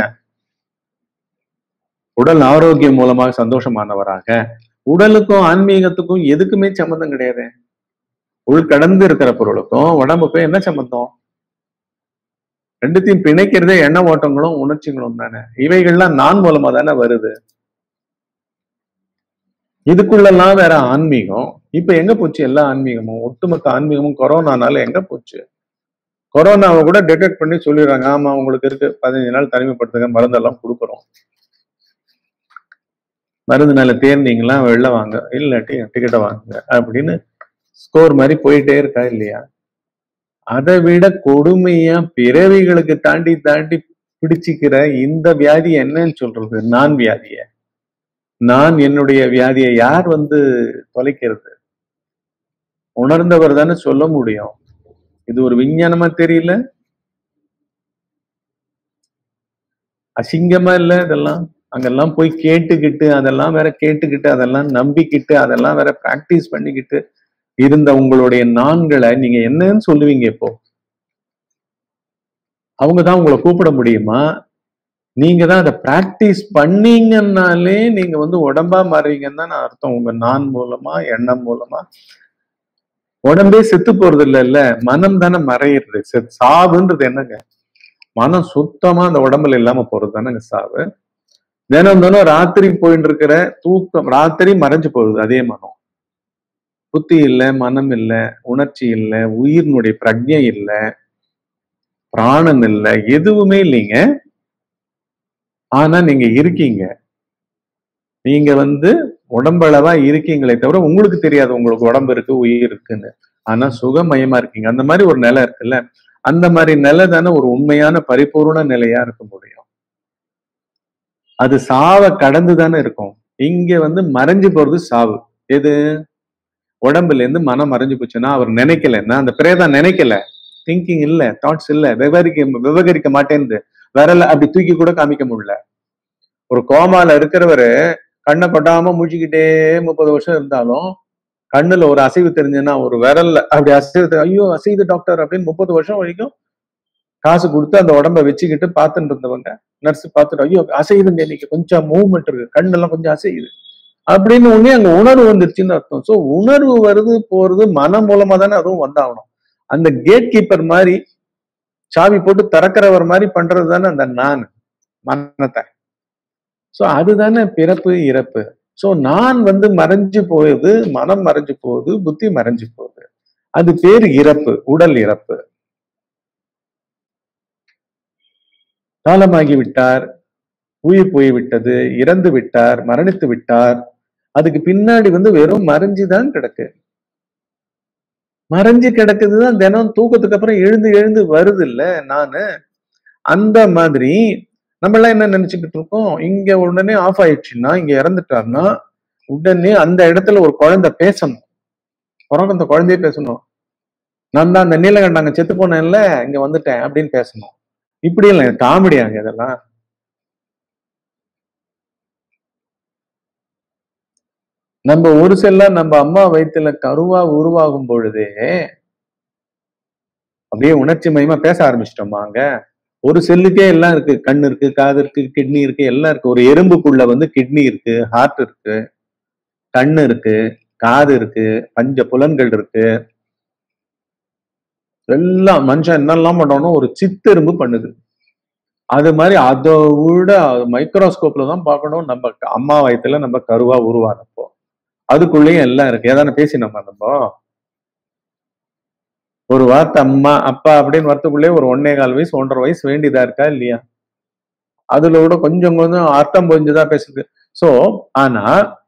உடல் ஆரோக்கியம் மூலமாக சந்தோஷமானவராக உடலுக்கும் ஆன்மீகத்துக்கும் எதுக்குமே சம்மந்தம் கிடையாது உள் கடந்து இருக்கிற பொருளுக்கும் உடம்புக்கும் என்ன சம்மந்தம் ரெண்டுத்தையும் பிணைக்கிறதே எண்ண ஓட்டங்களும் உணர்ச்சிகளும் தானே இவைகள்லாம் நான் மூலமா தானே வருது இதுக்குள்ளெல்லாம் வேற ஆன்மீகம் இப்ப எங்க போச்சு எல்லா ஆன்மீகமும் ஒட்டுமொத்த ஆன்மீகமும் கொரோனானால எங்க போச்சு கொரோனாவை கூட டிடெக்ட் பண்ணி சொல்லிடுறாங்க ஆமா உங்களுக்கு இருக்கு பதினஞ்சு நாள் தனிமைப்படுத்துங்க மருந்தெல்லாம் கொடுக்குறோம் மருந்துனால தேர்ந்தீங்களா வெளில வாங்க இல்லாட்டி டிக்கெட்டை வாங்குங்க அப்படின்னு ஸ்கோர் மாதிரி போயிட்டே இருக்கா இல்லையா அதை விட கொடுமையா பிறவிகளுக்கு தாண்டி தாண்டி பிடிச்சிக்கிற இந்த வியாதி என்னன்னு சொல்றது நான் வியாதிய நான் என்னுடைய வியாதியை யார் வந்து தொலைக்கிறது உணர்ந்தவர் தானே சொல்ல முடியும் இது ஒரு விஞ்ஞானமா தெரியல அசிங்கமா இல்ல இதெல்லாம் அங்கெல்லாம் போய் கேட்டுக்கிட்டு அதெல்லாம் வேற கேட்டுக்கிட்டு அதெல்லாம் நம்பிக்கிட்டு அதெல்லாம் வேற பிராக்டிஸ் பண்ணிக்கிட்டு இருந்த உங்களுடைய நான்களை நீங்க என்னன்னு சொல்லுவீங்க இப்போ அவங்க தான் உங்களை கூப்பிட முடியுமா நீங்க தான் அதை பிராக்டிஸ் பண்ணீங்கன்னாலே நீங்க வந்து உடம்பா மாறுறீங்கன்னு தான் அர்த்தம் உங்க நான் மூலமா எண்ணம் மூலமா உடம்பே செத்து போறது இல்ல இல்ல மனம் தானே மறையிறது செத் சாவுன்றது என்னங்க மனம் சுத்தமா அந்த உடம்புல இல்லாம போறது தானேங்க சாவு தினம் தினம் ராத்திரி போயிட்டு இருக்கிற தூக்கம் ராத்திரி மறைஞ்சு போகுது அதே மனம் புத்தி இல்ல மனம் இல்ல உணர்ச்சி இல்ல உயிரினுடைய பிரஜை இல்ல பிராணன் இல்ல எதுவுமே இல்லைங்க ஆனா நீங்க இருக்கீங்க நீங்க வந்து உடம்பளவா இருக்கீங்களே தவிர உங்களுக்கு தெரியாது உங்களுக்கு உடம்பு இருக்கு உயிர் இருக்குன்னு ஆனா சுகமயமா இருக்கீங்க அந்த மாதிரி ஒரு நிலை இருக்குல்ல அந்த மாதிரி நிலை தானே ஒரு உண்மையான பரிபூர்ண நிலையா இருக்க முடியும் அது சாவை கடந்து தானே இருக்கும் இங்க வந்து மறைஞ்சு போறது சாவு எது உடம்புல இருந்து மனம் மறைஞ்சு போச்சுன்னா அவர் நினைக்கலன்னா அந்த பிரேதம் நினைக்கல திங்கிங் இல்ல தாட்ஸ் இல்ல விவரிக்க விவகரிக்க மாட்டேன்து விரல அப்படி தூக்கி கூட காமிக்க முடியல ஒரு கோமால இருக்கிறவரு கண்ணை கொட்டாம முழிச்சுக்கிட்டே முப்பது வருஷம் இருந்தாலும் கண்ணுல ஒரு அசைவு தெரிஞ்சுன்னா ஒரு விரல்ல அப்படி அசைவு தெரி- ஐயோ அசையுது டாக்டர் அப்படின்னு முப்பது வருஷம் வரைக்கும் காசு கொடுத்து அந்த உடம்ப வச்சுக்கிட்டு பார்த்துட்டு இருந்தவங்க நர்ஸ் பார்த்துட்டு ஐயோ அசையுதுங்க இன்னைக்கு கொஞ்சம் மூவ்மெண்ட் இருக்கு கண்ணெல்லாம் கொஞ்சம் அசையுது அப்படின்னு உடனே அங்க உணர்வு வந்துருச்சுன்னு அர்த்தம் சோ உணர்வு வருது போறது மனம் மூலமா தானே அதுவும் வந்தாகணும் அந்த கேட் கீப்பர் மாதிரி சாவி போட்டு திறக்கிறவர் மாதிரி பண்றது தானே அந்த நான் மனத்தை சோ அதுதானே பிறப்பு இறப்பு சோ நான் வந்து மறைஞ்சு போகுது மனம் மறைஞ்சு போகுது புத்தி மறைஞ்சு போகுது அது பேர் இறப்பு உடல் இறப்பு காலமாகி விட்டார் உயிர் போய்விட்டது இறந்து விட்டார் மரணித்து விட்டார் அதுக்கு பின்னாடி வந்து வெறும் மறைஞ்சுதான் கிடக்கு மறைஞ்சு கிடக்குதுதான் தினம் தூக்கத்துக்கு அப்புறம் எழுந்து எழுந்து வருது இல்ல நானு அந்த மாதிரி நம்ம எல்லாம் என்ன நினைச்சுக்கிட்டு இருக்கோம் இங்க உடனே ஆஃப் ஆயிடுச்சுன்னா இங்க இறந்துட்டாருன்னா உடனே அந்த இடத்துல ஒரு குழந்தை பேசணும் பிறகு அந்த குழந்தையே பேசணும் நான் தான் அந்த நீலகண்டாங்க செத்து போனேன்ல இங்க வந்துட்டேன் அப்படின்னு பேசணும் இப்படி இல்லை காமெடியாங்க இதெல்லாம் நம்ம ஒரு செல்லா நம்ம அம்மா வயித்துல கருவா உருவாகும் பொழுதே அப்படியே உணர்ச்சி மயமா பேச ஆரம்பிச்சிட்டோமா அங்க ஒரு செல்லுக்கே எல்லாம் இருக்கு கண் இருக்கு காது இருக்கு கிட்னி இருக்கு எல்லாம் இருக்கு ஒரு எறும்புக்குள்ள வந்து கிட்னி இருக்கு ஹார்ட் இருக்கு கண்ணு இருக்கு காது இருக்கு பஞ்ச புலன்கள் இருக்கு எல்லாம் மனுஷன் என்னெல்லாம் பண்ணணும் ஒரு சித்தெரும்பு பண்ணுது அது மாதிரி அதை விட மைக்ரோஸ்கோப்ல தான் பார்க்கணும் நம்ம அம்மா வயத்துல நம்ம கருவா உருவானப்போ அதுக்குள்ளேயும் எல்லாம் இருக்கு ஏதான பேசினோமா நம்ம ஒரு வார்த்தை அம்மா அப்பா அப்படின்னு வரத்துக்குள்ளே ஒரு ஒன்னே கால் வயசு ஒன்றரை வயசு வேண்டியதா இருக்கா இல்லையா அதுல கூட கொஞ்சம் கொஞ்சம் அர்த்தம் புரிஞ்சுதான் பேசுது சோ ஆனா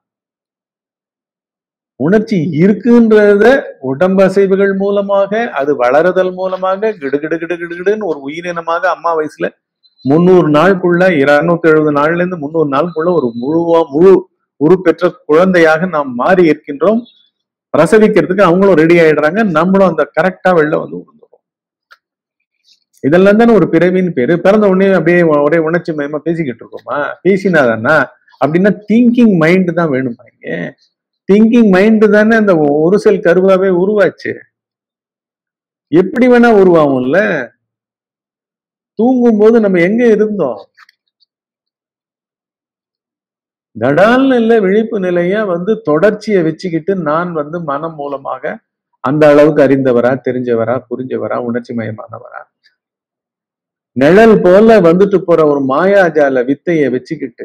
உணர்ச்சி இருக்குன்றத உடம்பு அசைவுகள் மூலமாக அது வளருதல் மூலமாக கிடுகிடு கிடு கிடுகிடுன்னு ஒரு உயிரினமாக அம்மா வயசுல முந்நூறு நாளுக்குள்ள இருநூத்தி எழுபது நாள்ல இருந்து முந்நூறு நாளுக்குள்ள ஒரு முழுவா முழு உருப்பெற்ற குழந்தையாக நாம் மாறி இருக்கின்றோம் பிரசவிக்கிறதுக்கு அவங்களும் ரெடி ஆயிடுறாங்க நம்மளும் அந்த கரெக்டா வெளில வந்து விழுந்துரும் இதெல்லாம் தானே ஒரு பிறவின்னு பேரு பிறந்த உடனே அப்படியே ஒரே உணர்ச்சி மயமா பேசிக்கிட்டு இருக்கோமா பேசினாதானா அப்படின்னா திங்கிங் மைண்ட் தான் வேணுமா இங்க திங்கிங் மைண்ட் தானே அந்த ஒரு செல் கருவாவே உருவாச்சு எப்படி வேணா உருவாகும்ல தூங்கும் போது நம்ம எங்க இருந்தோம் தடால்னு இல்ல விழிப்பு நிலையா வந்து தொடர்ச்சியை வச்சுக்கிட்டு நான் வந்து மனம் மூலமாக அந்த அளவுக்கு அறிந்தவரா தெரிஞ்சவரா புரிஞ்சவரா உணர்ச்சி மயமானவரா நிழல் போல வந்துட்டு போற ஒரு மாயாஜால வித்தைய வச்சுக்கிட்டு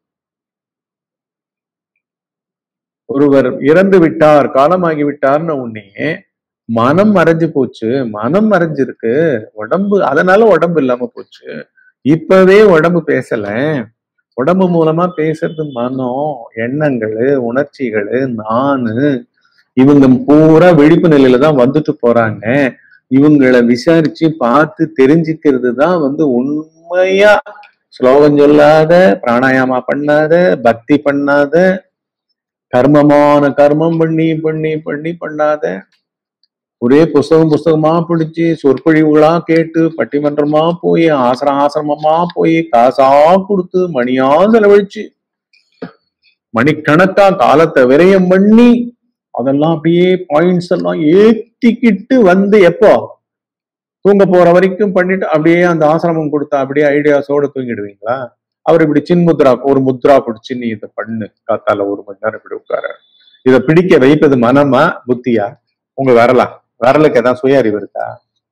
ஒருவர் இறந்து விட்டார் காலமாகி விட்டார்னு உடனே மனம் மறைஞ்சு போச்சு மனம் மறைஞ்சிருக்கு உடம்பு அதனால உடம்பு இல்லாம போச்சு இப்பவே உடம்பு பேசல உடம்பு மூலமா பேசுறது மனம் எண்ணங்கள் உணர்ச்சிகள் நானு இவங்க பூரா விழிப்பு நிலையில தான் வந்துட்டு போறாங்க இவங்களை விசாரிச்சு பார்த்து தெரிஞ்சுக்கிறது தான் வந்து உண்மையா ஸ்லோகம் சொல்லாத பிராணாயாமா பண்ணாத பக்தி பண்ணாத கர்மமான கர்மம் பண்ணி பண்ணி பண்ணி பண்ணாத ஒரே புஸ்தகம் புஸ்தகமா பிடிச்சு சொற்பொழிவுகளா கேட்டு பட்டிமன்றமா போய் ஆசிரம் ஆசிரமமா போய் காசா கொடுத்து மணியா செலவழிச்சு மணிக்கணக்கா காலத்தை விரயம் பண்ணி அதெல்லாம் அப்படியே பாயிண்ட்ஸ் எல்லாம் ஏத்திக்கிட்டு வந்து எப்போ தூங்க போற வரைக்கும் பண்ணிட்டு அப்படியே அந்த ஆசிரமம் கொடுத்தா அப்படியே ஐடியாஸோட தூங்கிடுவீங்களா அவர் இப்படி சின் முத்ரா ஒரு முத்ரா பிடிச்சு நீ இதை பண்ணு காத்தால ஒரு மணி நேரம் இப்படி உட்கார இதை பிடிக்க வைப்பது மனமா புத்தியா உங்க வரலா வரலுக்கு ஏதாவது சுய அறிவு இருக்கா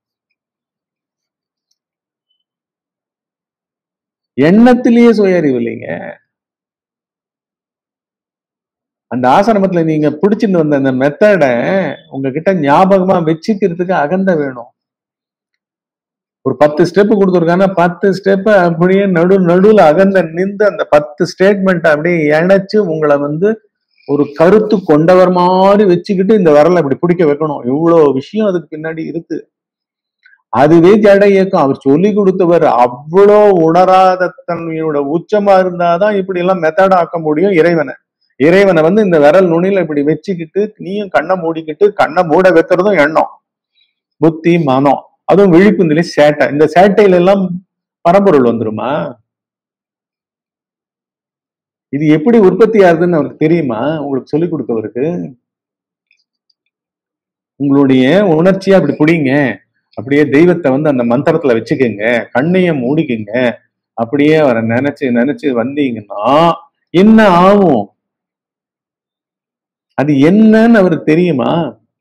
எண்ணத்திலேயே சுய அறிவு இல்லைங்க அந்த ஆசிரமத்துல நீங்க பிடிச்சிட்டு வந்த அந்த மெத்தட உங்ககிட்ட ஞாபகமா வச்சுக்கிறதுக்கு அகந்த வேணும் ஒரு பத்து ஸ்டெப் கொடுத்துருக்காங்க பத்து ஸ்டெப் அப்படியே நடு நடுவுல அகந்த நின்று அந்த பத்து ஸ்டேட்மெண்ட் அப்படியே இணைச்சு உங்களை வந்து ஒரு கருத்து கொண்டவர் மாதிரி வச்சுக்கிட்டு இந்த விரலை இப்படி பிடிக்க வைக்கணும் இவ்வளவு விஷயம் அதுக்கு பின்னாடி இருக்கு அதுவே ஜட இயக்கம் அவர் சொல்லி கொடுத்தவர் அவ்வளோ உணராத தன்மையோட உச்சமா இருந்தாதான் இப்படி எல்லாம் மெத்தட் ஆக்க முடியும் இறைவனை இறைவனை வந்து இந்த விரல் நுனியில இப்படி வச்சுக்கிட்டு நீயும் கண்ணை மூடிக்கிட்டு கண்ணை மூட வைக்கிறதும் எண்ணம் புத்தி மனம் அதுவும் விழிப்பு நிலை சேட்டை இந்த சேட்டையில எல்லாம் பரம்பொருள் வந்துருமா இது எப்படி உற்பத்தி ஆகுதுன்னு அவருக்கு தெரியுமா உங்களுக்கு சொல்லி கொடுத்தவருக்கு உங்களுடைய உணர்ச்சியா அப்படி புடிங்க அப்படியே தெய்வத்தை வந்து அந்த மந்திரத்துல வச்சுக்கோங்க கண்ணைய மூடிக்குங்க அப்படியே அவரை நினைச்சு நினைச்சு வந்தீங்கன்னா என்ன ஆகும் அது என்னன்னு அவருக்கு தெரியுமா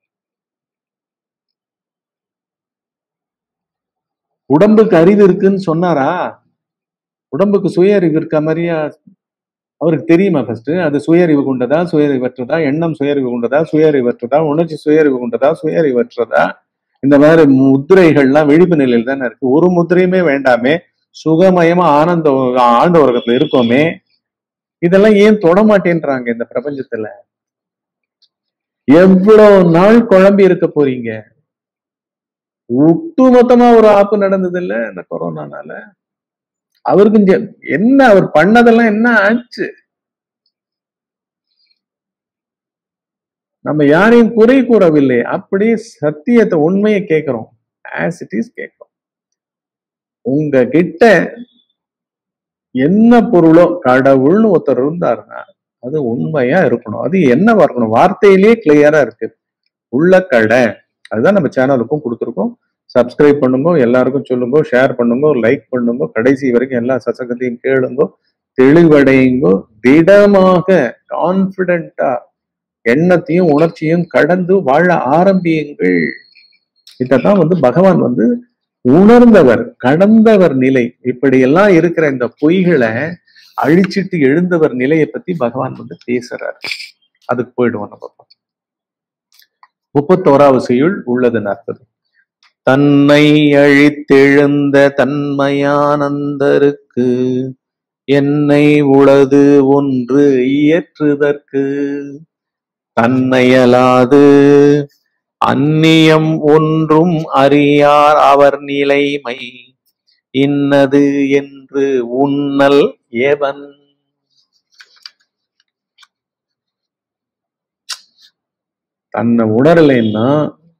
உடம்புக்கு அறிவு இருக்குன்னு சொன்னாரா உடம்புக்கு சுய அறிவு இருக்க மாதிரியா அவருக்கு தெரியுமா ஃபர்ஸ்ட் அது சுய அறிவு கொண்டதா சுய அறிவற்றதா எண்ணம் சுய அறிவு கொண்டதா சுய அறிவற்றதா உணர்ச்சி சுய அறிவு கொண்டதா சுய அறிவற்றதா இந்த மாதிரி முத்திரைகள்லாம் விழிப்பு நிலையில் தானே இருக்கு ஒரு முத்திரையுமே வேண்டாமே சுகமயமா ஆனந்த ஆழ்ந்த உலகத்துல இருக்கோமே இதெல்லாம் ஏன் தொட மாட்டேன்றாங்க இந்த பிரபஞ்சத்துல எவ்வளவு நாள் குழம்பி இருக்க போறீங்க ஒட்டு மொத்தமா ஒரு ஆப்பு நடந்தது இல்ல இந்த கொரோனானால அவருக்கு இங்க என்ன அவர் பண்ணதெல்லாம் என்ன ஆச்சு நம்ம யாரையும் குறை கூறவில்லை அப்படியே சத்தியத்தை உண்மையை கேட்கிறோம் ஆஸ் இட் இஸ் கேட்கிறோம் உங்க கிட்ட என்ன பொருளோ கடவுள்னு ஒருத்தர் இருந்தாருன்னா அது உண்மையா இருக்கணும் அது என்னவா இருக்கணும் வார்த்தையிலேயே கிளியரா இருக்கு உள்ள கடை அதுதான் நம்ம சேனலுக்கும் கொடுத்துருக்கோம் சப்ஸ்கிரைப் பண்ணுங்க எல்லாருக்கும் சொல்லுங்க ஷேர் பண்ணுங்க லைக் பண்ணுங்க கடைசி வரைக்கும் எல்லா சசகத்தையும் கேளுங்க தெளிவடையுங்கோ திடமாக கான்பிடண்டா எண்ணத்தையும் உணர்ச்சியும் கடந்து வாழ ஆரம்பியுங்கள் இதான் வந்து பகவான் வந்து உணர்ந்தவர் கடந்தவர் நிலை இப்படியெல்லாம் இருக்கிற இந்த பொய்களை அழிச்சிட்டு எழுந்தவர் நிலையை பத்தி பகவான் வந்து பேசுறார் அதுக்கு போயிடுவோம் நம்ம முப்பத்தோராவது செய்யுள் உள்ளது நாற்பது தன்னை அழித்தெழுந்த தன்மையானந்தருக்கு என்னை உளது ஒன்று இயற்றுதற்கு தன்னையலாது அந்நியம் ஒன்றும் அறியார் அவர் நிலைமை இன்னது என்று உன்னல் ஏவன் தன்னை உணரலைன்னா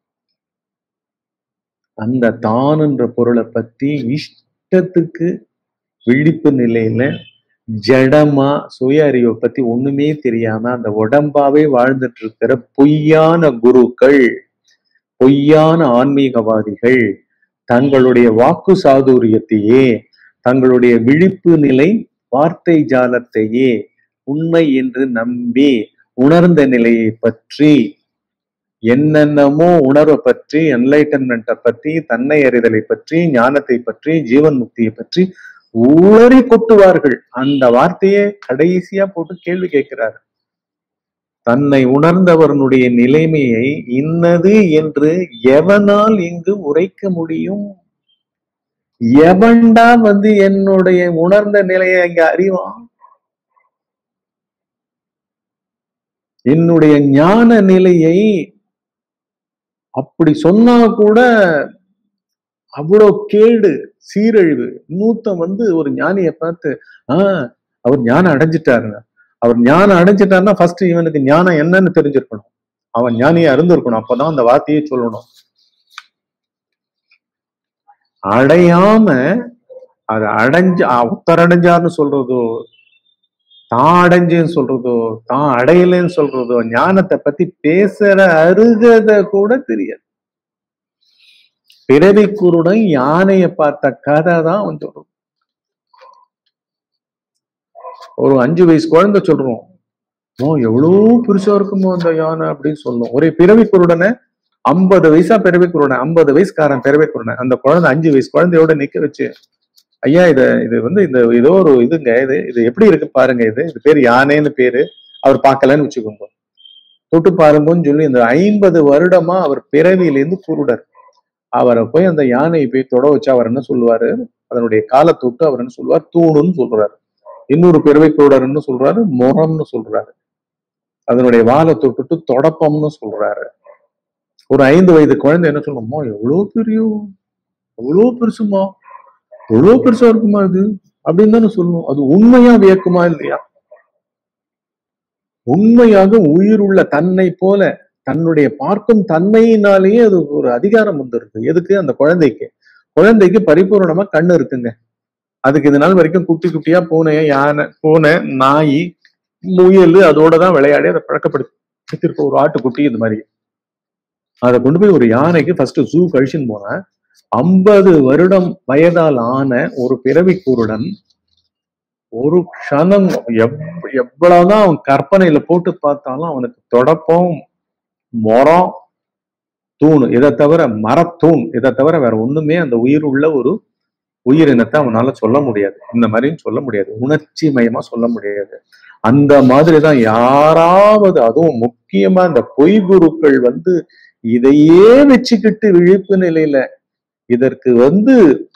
அந்த தானுன்ற பொருளை பத்தி இஷ்டத்துக்கு விழிப்பு நிலையில ஜடமா சுய அறிவை பத்தி ஒண்ணுமே தெரியாம அந்த உடம்பாவே வாழ்ந்துட்டு இருக்கிற பொய்யான குருக்கள் பொய்யான ஆன்மீகவாதிகள் தங்களுடைய வாக்கு சாதுரியத்தையே தங்களுடைய விழிப்பு நிலை வார்த்தை ஜாலத்தையே உண்மை என்று நம்பி உணர்ந்த நிலையை பற்றி என்னென்னமோ உணர்வை பற்றி என்லைட்டன்மெண்ட்டை பற்றி தன்னை அறிதலை பற்றி ஞானத்தை பற்றி ஜீவன் முக்தியை பற்றி உளறி கொட்டுவார்கள் அந்த வார்த்தையை கடைசியா போட்டு கேள்வி கேட்கிறார் தன்னை உணர்ந்தவனுடைய நிலைமையை இன்னது என்று எவனால் இங்கு உரைக்க முடியும் எவன்டா வந்து என்னுடைய உணர்ந்த நிலையை இங்க அறிவான் என்னுடைய ஞான நிலையை அப்படி சொன்னா கூட அவ்வளோ கேடு சீரழிவு இன்னூத்தம் வந்து ஒரு ஞானியை பார்த்து ஆஹ் அவர் ஞானம் அடைஞ்சிட்டாருங்க அவர் ஞானம் அடைஞ்சிட்டாருன்னா ஃபர்ஸ்ட் இவனுக்கு ஞானம் என்னன்னு தெரிஞ்சிருக்கணும் அவன் ஞானியா இருந்திருக்கணும் அப்பதான் அந்த வார்த்தையை சொல்லணும் அடையாம அதை அடைஞ்சு உத்தர் அடைஞ்சார்னு சொல்றதோ தான் அடைஞ்சேன்னு சொல்றதோ தான் அடையலைன்னு சொல்றதோ ஞானத்தை பத்தி பேசுற அருகதை கூட தெரியாது பிறவி குருடன் யானையை பார்த்த கதை தான் அவன் சொல்றான் ஒரு அஞ்சு வயசு குழந்தை சொல்றோம் ஓ எவ்வளவு பெருசா இருக்குமோ அந்த யானை அப்படின்னு சொல்லணும் ஒரே பிறவி குருடனை ஐம்பது வயசா பிறவி குருடன் ஐம்பது வயசுக்காரன் பிறவி குருடன் அந்த குழந்தை அஞ்சு வயசு குழந்தையோட நிக்க வச்சு ஐயா இத இது வந்து இந்த ஏதோ ஒரு இதுங்க இது இது எப்படி இருக்கு பாருங்க இது இது பேர் யானைன்னு பேரு அவர் பார்க்கலன்னு வச்சுக்கோங்க தொட்டு பாருங்கன்னு சொல்லி இந்த ஐம்பது வருடமா அவர் பிறவியிலேருந்து குருடர் அவரை போய் அந்த யானையை போய் தொட வச்சு அவர் என்ன சொல்லுவாரு அதனுடைய காலை தொட்டு அவர் என்ன சொல்லுவார் தூணுன்னு சொல்றாரு இன்னொரு பிறவை குருடர்னு சொல்றாரு முரம்னு சொல்றாரு அதனுடைய வாலை தொட்டுட்டு தொடப்பம்னு சொல்றாரு ஒரு ஐந்து வயது குழந்தை என்ன சொல்லணுமோ எவ்வளவு பெரிய எவ்வளவு பெருசுமா எவ்வளவு பெருசா இருக்குமா இது அப்படின்னு தானே சொல்லணும் அது உண்மையா வியக்குமா இல்லையா உண்மையாக உயிர் உள்ள தன்னை போல தன்னுடைய பார்க்கும் தன்மையினாலேயே அது ஒரு அதிகாரம் வந்துருது எதுக்கு அந்த குழந்தைக்கு குழந்தைக்கு பரிபூர்ணமா கண்ணு இருக்குங்க அதுக்கு இது நாள் வரைக்கும் குட்டி குட்டியா பூனை யானை பூனை நாய் முயல் அதோட தான் விளையாடி அதை பழக்கப்படுத்திருக்க ஒரு ஆட்டுக்குட்டி இது மாதிரி அதை கொண்டு போய் ஒரு யானைக்கு ஃபர்ஸ்ட் ஜூ கழிச்சுன்னு போனேன் ஐம்பது வருடம் வயதால் ஆன ஒரு பிறவி குருடன் ஒரு க்ஷணம் எவ் எவ்வளவுதான் அவன் கற்பனையில போட்டு பார்த்தாலும் அவனுக்கு தொடப்பம் மரம் தூண் இதை தவிர மரத்தூண் இதை தவிர வேற ஒண்ணுமே அந்த உயிர் உள்ள ஒரு உயிரினத்தை அவனால சொல்ல முடியாது இந்த மாதிரியும் சொல்ல முடியாது உணர்ச்சி மயமா சொல்ல முடியாது அந்த மாதிரிதான் யாராவது அதுவும் முக்கியமா இந்த பொய் குருக்கள் வந்து இதையே வச்சுக்கிட்டு விழிப்பு நிலையில இதற்கு வந்து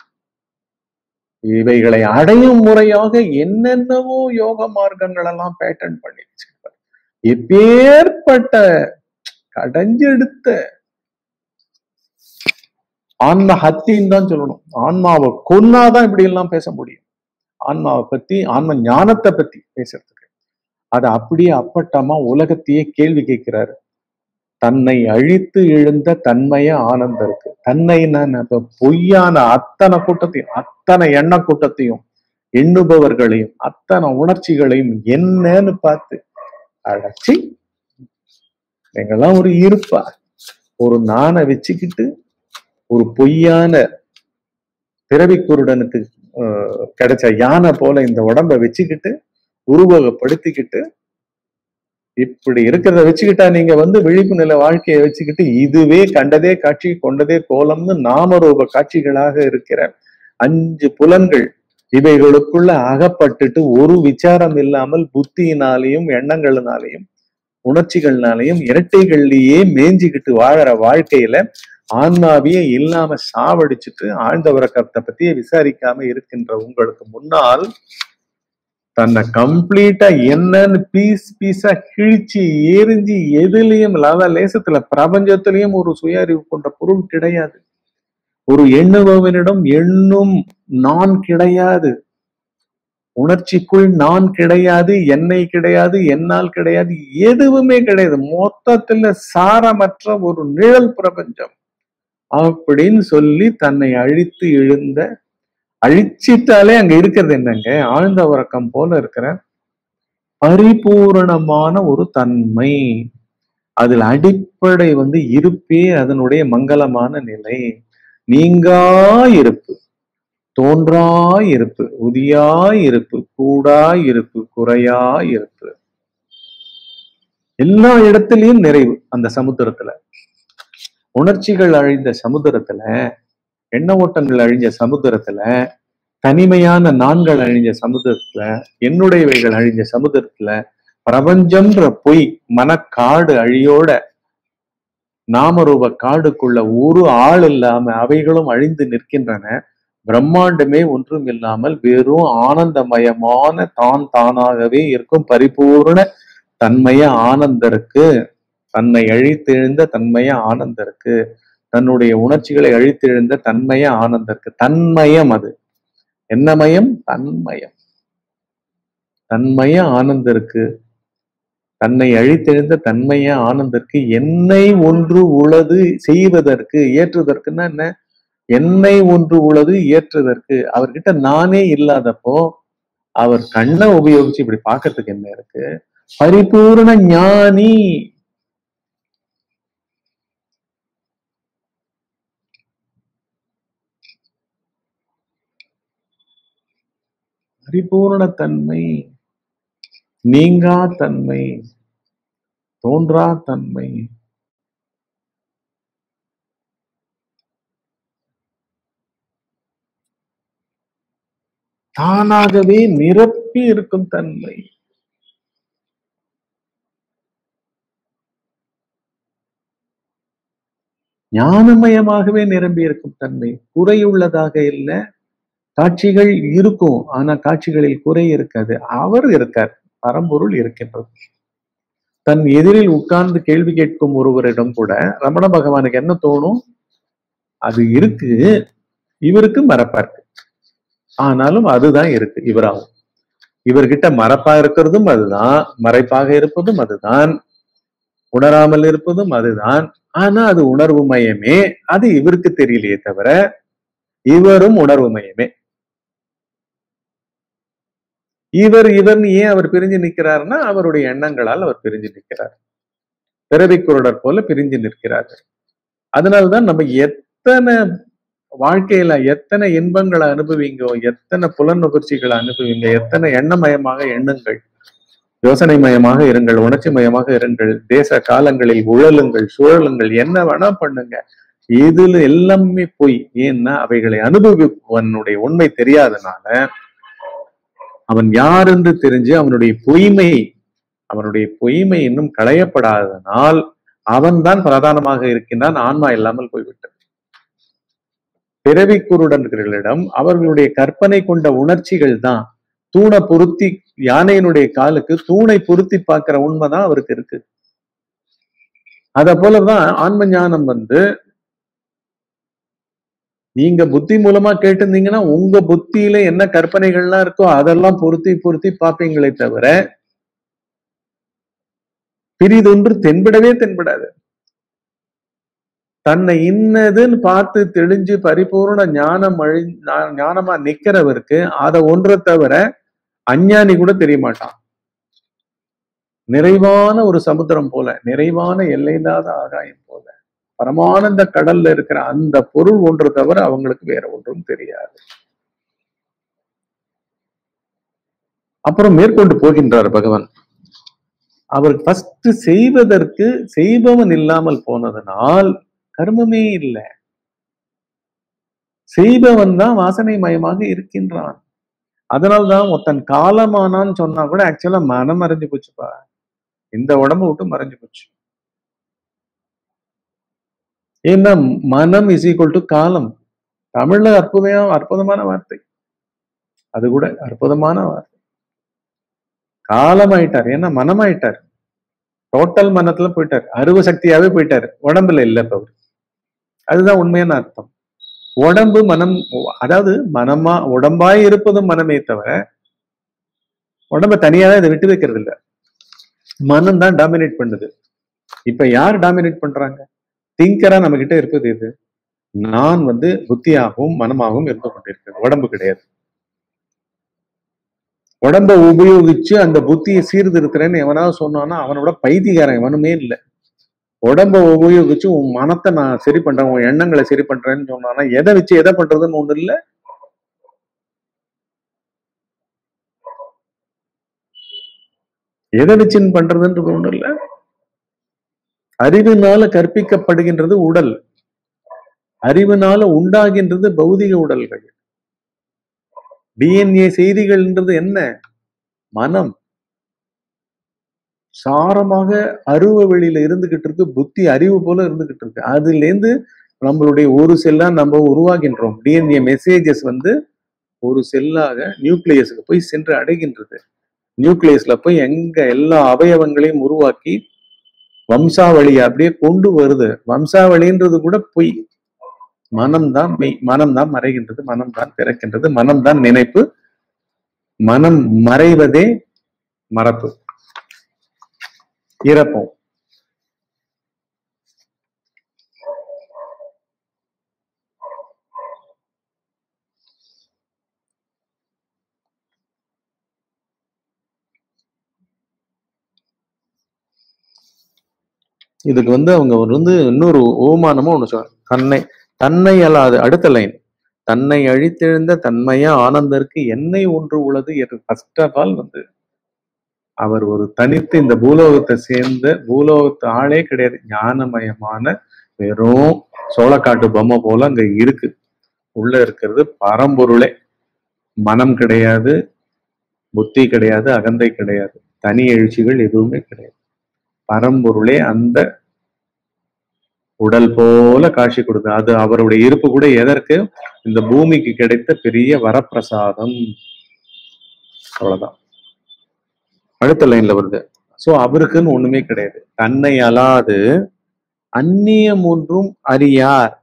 இவைகளை அடையும் முறையாக என்னென்னவோ யோக மார்க்கங்கள் எல்லாம் பேட்டன் பண்ணி வச்சிருப்பார் எப்பேற்பட்ட கடைஞ்செடுத்த ஆன்ம ஹத்தின்னு தான் சொல்லணும் ஆன்மாவை கொன்னாதான் இப்படி எல்லாம் பேச முடியும் ஆன்மாவை பத்தி ஆன்ம ஞானத்தை பத்தி பேசுறதுக்கு அதை அப்படியே அப்பட்டமா உலகத்தையே கேள்வி கேட்கிறாரு தன்னை அழித்து எழுந்த தன்மைய ஆனந்தம் இருக்கு தன்னை நான் அப்ப பொய்யான அத்தனை கூட்டத்தையும் அத்தனை எண்ண கூட்டத்தையும் எண்ணுபவர்களையும் அத்தனை உணர்ச்சிகளையும் என்னன்னு பார்த்து அழைச்சி எங்கெல்லாம் ஒரு இருப்பா ஒரு நானை வச்சுக்கிட்டு ஒரு பொய்யான பிறவி குருடனுக்கு ஆஹ், கிடைச்ச யானை போல இந்த உடம்ப வச்சுக்கிட்டு உருவகப்படுத்திக்கிட்டு இப்படி இருக்கிறத வச்சுக்கிட்டா நீங்க வந்து விழிப்பு நிலை வாழ்க்கையை வச்சுக்கிட்டு இதுவே கண்டதே காட்சி கொண்டதே கோலம்னு நாமரூப காட்சிகளாக இருக்கிற அஞ்சு புலன்கள் இவைகளுக்குள்ள அகப்பட்டுட்டு ஒரு விசாரம் இல்லாமல் புத்தியினாலையும் எண்ணங்களினாலையும் உணர்ச்சிகள்னாலையும் இரட்டைகள்லயே மேய்ஞ்சிக்கிட்டு வாழற வாழ்க்கையில ஆன்மாவையே இல்லாம சாவடிச்சுட்டு ஆழ்ந்த உறக்கத்தை பத்தியே விசாரிக்காம இருக்கின்ற உங்களுக்கு முன்னால் தன்னை கம்ப்ளீட்டா என்னன்னு பீஸ் பீஸா கிழிச்சு எரிஞ்சு எதுலயும் லவ லேசத்துல பிரபஞ்சத்திலையும் ஒரு சுய அறிவு கொண்ட பொருள் கிடையாது ஒரு எண்ணுபவனிடம் எண்ணும் நான் கிடையாது உணர்ச்சிக்குள் நான் கிடையாது என்னை கிடையாது என்னால் கிடையாது எதுவுமே கிடையாது மொத்தத்துல சாரமற்ற ஒரு நிழல் பிரபஞ்சம் அப்படின்னு சொல்லி தன்னை அழித்து எழுந்த அழிச்சிட்டாலே அங்க இருக்கிறது என்னங்க ஆழ்ந்த உறக்கம் போல இருக்கிற பரிபூரணமான ஒரு தன்மை அதில் அடிப்படை வந்து இருப்பே அதனுடைய மங்களமான நிலை நீங்கா இருப்பு தோன்றா இருப்பு உதியா இருப்பு கூடா இருப்பு குறையா இருப்பு எல்லா இடத்துலயும் நிறைவு அந்த சமுத்திரத்துல உணர்ச்சிகள் அழிந்த சமுத்திரத்துல எண்ண ஓட்டங்கள் அழிஞ்ச சமுத்திரத்துல தனிமையான நான்கள் அழிஞ்ச சமுத்திரத்துல என்னுடையவைகள் அழிஞ்ச சமுத்திரத்துல பிரபஞ்சம்ன்ற பொய் மனக்காடு அழியோட நாமரூப காடுக்குள்ள ஒரு ஆள் இல்லாம அவைகளும் அழிந்து நிற்கின்றன பிரம்மாண்டமே ஒன்றும் இல்லாமல் வெறும் ஆனந்தமயமான தான் தானாகவே இருக்கும் பரிபூர்ண தன்மைய ஆனந்தருக்கு தன்னை அழித்தெழுந்த தன்மைய ஆனந்தருக்கு தன்னுடைய உணர்ச்சிகளை அழித்தெழுந்த தன்மைய ஆனந்தருக்கு தன்மயம் அது என்ன மயம் தன்மயம் தன்மய ஆனந்தருக்கு தன்னை அழித்தெழுந்த தன்மைய ஆனந்தருக்கு என்னை ஒன்று உளது செய்வதற்கு ஏற்றுவதற்குன்னா என்ன என்னை ஒன்று உளது ஏற்றுவதற்கு அவர்கிட்ட நானே இல்லாதப்போ அவர் கண்ணை உபயோகிச்சு இப்படி பார்க்கறதுக்கு என்ன இருக்கு பரிபூர்ண ஞானி பரிபூரண தன்மை நீங்கா தன்மை தோன்றா தன்மை தானாகவே நிரப்பி இருக்கும் தன்மை ஞானமயமாகவே நிரம்பி இருக்கும் தன்மை குறையுள்ளதாக இல்லை காட்சிகள் இருக்கும் ஆனா காட்சிகளில் குறை இருக்காது அவர் இருக்கார் பரம்பொருள் இருக்கின்றது தன் எதிரில் உட்கார்ந்து கேள்வி கேட்கும் ஒருவரிடம் கூட ரமண பகவானுக்கு என்ன தோணும் அது இருக்கு இவருக்கு மறப்பா இருக்கு ஆனாலும் அதுதான் இருக்கு இவராகும் இவர்கிட்ட மறப்பா இருக்கிறதும் அதுதான் மறைப்பாக இருப்பதும் அதுதான் உணராமல் இருப்பதும் அதுதான் ஆனா அது உணர்வு மயமே அது இவருக்கு தெரியலையே தவிர இவரும் உணர்வு மயமே இவர் இவர்னு ஏன் அவர் பிரிஞ்சு நிற்கிறாருன்னா அவருடைய எண்ணங்களால் அவர் பிரிஞ்சு நிற்கிறார் பிறவி குருடர் போல பிரிஞ்சு நிற்கிறார் அதனால்தான் நம்ம எத்தனை வாழ்க்கையில எத்தனை இன்பங்களை அனுபவிங்கோ எத்தனை புலன் நுகர்ச்சிகளை அனுபவிங்க எத்தனை எண்ணமயமாக எண்ணுங்கள் யோசனை மயமாக இருங்கள் உணர்ச்சி மயமாக இருங்கள் தேச காலங்களில் உழலுங்கள் சுழலுங்கள் என்ன வேணா பண்ணுங்க இதுல எல்லாமே போய் ஏன்னா அவைகளை அனுபவிப்பவனுடைய உண்மை தெரியாதனால அவன் யார் என்று தெரிஞ்சு அவனுடைய பொய்மை அவனுடைய பொய்மை இன்னும் களையப்படாததனால் அவன்தான் பிரதானமாக இருக்கின்றான் ஆன்மா இல்லாமல் போய்விட்டது பிறவி குருடர்களிடம் அவர்களுடைய கற்பனை கொண்ட உணர்ச்சிகள் தான் தூணை பொருத்தி யானையினுடைய காலுக்கு தூணை பொருத்தி பார்க்கிற உண்மைதான் அவருக்கு இருக்கு அத போலதான் ஆன்ம ஞானம் வந்து நீங்க புத்தி மூலமா கேட்டிருந்தீங்கன்னா உங்க புத்தியில என்ன கற்பனைகள்லாம் இருக்கோ அதெல்லாம் பொருத்தி பொருத்தி பார்ப்பீங்களே தவிர பிரிதொன்று தென்படவே தென்படாது தன்னை இன்னதுன்னு பார்த்து தெளிஞ்சு பரிபூர்ண ஞானம் அழி ஞானமா நிக்கிறவருக்கு அதை ஒன்றை தவிர அஞ்ஞானி கூட தெரிய மாட்டான் நிறைவான ஒரு சமுத்திரம் போல நிறைவான எல்லையில்லாத ஆகாயம் போல பரமானந்த கடல்ல இருக்கிற அந்த பொருள் ஒன்று தவிர அவங்களுக்கு வேற ஒன்றும் தெரியாது அப்புறம் மேற்கொண்டு போகின்றார் பகவான் அவர் ஃபர்ஸ்ட் செய்வதற்கு செய்பவன் இல்லாமல் போனதனால் கர்மமே இல்லை செய்பவன் தான் வாசனை மயமாக இருக்கின்றான் அதனால்தான் ஒருத்தன் காலமானான்னு சொன்னா கூட ஆக்சுவலா மனம் மறைஞ்சு போச்சுப்பா இந்த உடம்பு விட்டு மறைஞ்சு போச்சு ஏன்னா மனம் இஸ் ஈக்குவல் டு காலம் தமிழ்ல அற்புதம் அற்புதமான வார்த்தை அது கூட அற்புதமான வார்த்தை காலம் ஆயிட்டார் ஏன்னா மனம் ஆயிட்டார் டோட்டல் மனத்துல போயிட்டார் அருவ சக்தியாவே போயிட்டாரு உடம்புல இல்ல இப்ப அவரு அதுதான் உண்மையான அர்த்தம் உடம்பு மனம் அதாவது மனமா உடம்பாய் இருப்பதும் மனமே தவிர உடம்ப தனியாக இதை விட்டு வைக்கிறது இல்ல மனம் தான் டாமினேட் பண்ணுது இப்ப யார் டாமினேட் பண்றாங்க திங்கரா நம்ம கிட்ட இருப்பது எது நான் வந்து புத்தியாகவும் மனமாகவும் இருந்து கொண்டிருக்கேன் உடம்பு கிடையாது உடம்ப உபயோகிச்சு அந்த புத்தியை சீர்திருக்கிறேன்னு எவனாவது சொன்னான்னா அவனோட பைத்தியக்காரன் எவனுமே இல்லை உடம்ப உபயோகிச்சு உன் மனத்தை நான் சரி பண்றேன் உன் எண்ணங்களை சரி பண்றேன்னு சொன்னானா எதை வச்சு எதை பண்றதுன்னு ஒண்ணு இல்ல எதை வச்சுன்னு பண்றதுன்றது ஒண்ணு இல்ல அறிவினால கற்பிக்கப்படுகின்றது உடல் அறிவினால உண்டாகின்றது பௌதிக உடல்கள் டிஎன்ஏ செய்திகள்ன்றது என்ன மனம் சாரமாக அருவ வெளியில இருந்துகிட்டு இருக்கு புத்தி அறிவு போல இருந்துகிட்டு இருக்கு அதுல இருந்து நம்மளுடைய ஒரு செல்லா நம்ம உருவாகின்றோம் டிஎன்ஏ மெசேஜஸ் வந்து ஒரு செல்லாக நியூக்ளியஸுக்கு போய் சென்று அடைகின்றது நியூக்ளியஸ்ல போய் எங்க எல்லா அவயவங்களையும் உருவாக்கி வம்சாவளியை அப்படியே கொண்டு வருது வம்சாவளின்றது கூட பொய் மனம்தான் மெய் மனம்தான் மறைகின்றது மனம்தான் பிறக்கின்றது மனம்தான் நினைப்பு மனம் மறைவதே மறப்பு இறப்போம் இதுக்கு வந்து அவங்க ஒரு வந்து இன்னொரு ஓமானமும் ஒண்ணு சொல்றாங்க தன்னை தன்னை அல்லாது அடுத்த லைன் தன்னை அழித்தெழுந்த தன்மைய ஆனந்தருக்கு என்னை ஒன்று உள்ளது என்று ஃபர்ஸ்ட் ஆஃப் ஆல் வந்து அவர் ஒரு தனித்து இந்த பூலோகத்தை சேர்ந்த பூலோகத்து ஆளே கிடையாது ஞானமயமான வெறும் சோளக்காட்டு பொம்மை போல அங்க இருக்கு உள்ள இருக்கிறது பரம்பொருளே மனம் கிடையாது புத்தி கிடையாது அகந்தை கிடையாது தனி எழுச்சிகள் எதுவுமே கிடையாது பரம்பொருளே அந்த உடல் போல காட்சி கொடுத்து அது அவருடைய இருப்பு கூட எதற்கு இந்த பூமிக்கு கிடைத்த பெரிய வரப்பிரசாதம் அவ்வளவுதான் அடுத்த லைன்ல வருது சோ அவருக்குன்னு ஒண்ணுமே கிடையாது தன்னை அலாது அந்நியம் ஒன்றும் அறியார்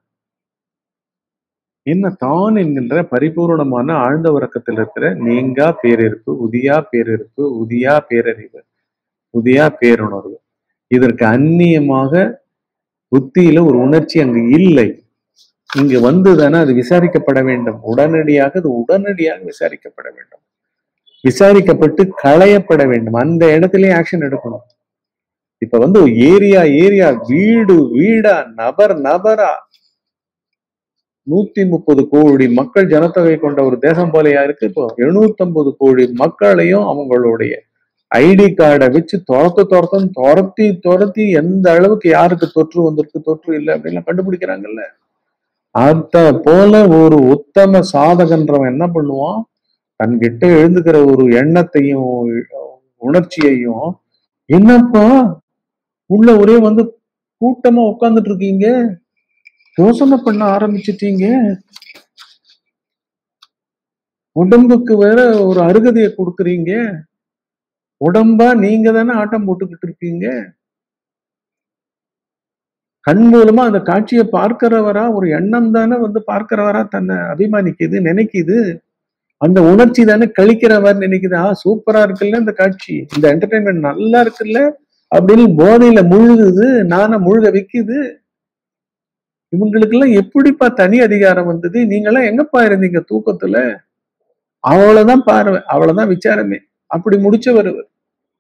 என்ன தான் என்கின்ற பரிபூர்ணமான ஆழ்ந்த உறக்கத்தில் இருக்கிற நீங்கா பேரிருப்பு உதியா பேரிருப்பு உதியா பேரறிவு உதியா பேருணர்வு இதற்கு அந்நியமாக புத்தியில ஒரு உணர்ச்சி அங்கு இல்லை இங்கு வந்துதானே அது விசாரிக்கப்பட வேண்டும் உடனடியாக அது உடனடியாக விசாரிக்கப்பட வேண்டும் விசாரிக்கப்பட்டு களையப்பட வேண்டும் அந்த இடத்திலே ஆக்ஷன் எடுக்கணும் இப்ப வந்து ஏரியா ஏரியா வீடு வீடா நபர் நபரா நூத்தி முப்பது கோடி மக்கள் ஜனத்தொகை கொண்ட ஒரு தேசம் போலயா இருக்கு இப்போ எழுநூத்தி கோடி மக்களையும் அவங்களுடைய ஐடி கார்டை வச்சு துரத்து துரத்துன்னு துரத்தி துரத்தி எந்த அளவுக்கு யாருக்கு தொற்று வந்திருக்கு தொற்று இல்லை அப்படின்லாம் கண்டுபிடிக்கிறாங்கல்ல அத போல ஒரு உத்தம சாதகன்றவன் என்ன பண்ணுவான் தன்கிட்ட எழுந்துக்கிற ஒரு எண்ணத்தையும் உணர்ச்சியையும் என்னப்பா உள்ள ஒரே வந்து கூட்டமா உட்கார்ந்துட்டு இருக்கீங்க யோசனை பண்ண ஆரம்பிச்சிட்டீங்க உடம்புக்கு வேற ஒரு அருகதையை கொடுக்குறீங்க உடம்பா நீங்க தானே ஆட்டம் போட்டுக்கிட்டு இருக்கீங்க கண் மூலமா அந்த காட்சியை பார்க்கிறவரா ஒரு எண்ணம் தானே வந்து பார்க்கிறவரா தன்னை அபிமானிக்குது நினைக்குது அந்த உணர்ச்சி தானே கழிக்கிறவர் நினைக்குது ஆ சூப்பரா இருக்குல்ல இந்த காட்சி இந்த என்டர்டைன்மெண்ட் நல்லா இருக்குல்ல அப்படின்னு போதையில முழுகுது நான முழுக வைக்குது இவங்களுக்கெல்லாம் எப்படிப்பா தனி அதிகாரம் வந்தது நீங்கெல்லாம் எங்கப்பா இருந்தீங்க தூக்கத்துல அவ்வளவுதான் பார்வை அவ்வளவுதான் விசாரமே அப்படி முடிச்சவர் இவர்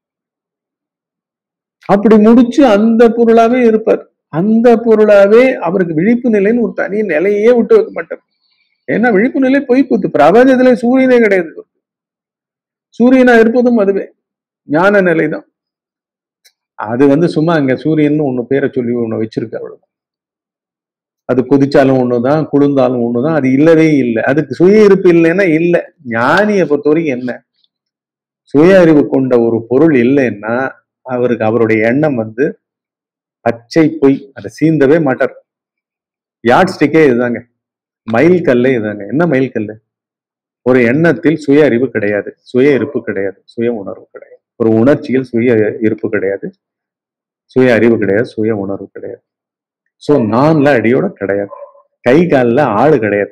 அப்படி முடிச்சு அந்த பொருளாவே இருப்பார் அந்த பொருளாவே அவருக்கு விழிப்பு நிலைன்னு ஒரு தனி நிலையே விட்டு வைக்க மாட்டார் ஏன்னா விழிப்பு நிலை பொய் கூத்து பிரபஞ்சத்துல சூரியனே கிடையாது சூரியனா இருப்பதும் அதுவே ஞான நிலைதான் அது வந்து சும்மா அங்க சூரியன் ஒண்ணு பேரை சொல்லி ஒண்ணு வச்சிருக்கு அவ்வளவு அது கொதிச்சாலும் ஒண்ணுதான் குளிர்ந்தாலும் ஒண்ணுதான் அது இல்லவே இல்லை அதுக்கு சுய இருப்பு இல்லைன்னா இல்லை ஞானியை பொறுத்த வரைக்கும் என்ன சுய அறிவு கொண்ட ஒரு பொருள் இல்லைன்னா அவருக்கு அவருடைய எண்ணம் வந்து பச்சை பொய் அதை சீந்தவே மாட்டார் யாட் ஸ்டிக்கே இதுதாங்க மயில் கல்லே இதுதாங்க என்ன மயில் கல்லு ஒரு எண்ணத்தில் சுய அறிவு கிடையாது சுய இருப்பு கிடையாது சுய உணர்வு கிடையாது ஒரு உணர்ச்சியில் சுய இருப்பு கிடையாது சுய அறிவு கிடையாது சுய உணர்வு கிடையாது சோ நான்ல அடியோட கிடையாது கை காலில் ஆளு கிடையாது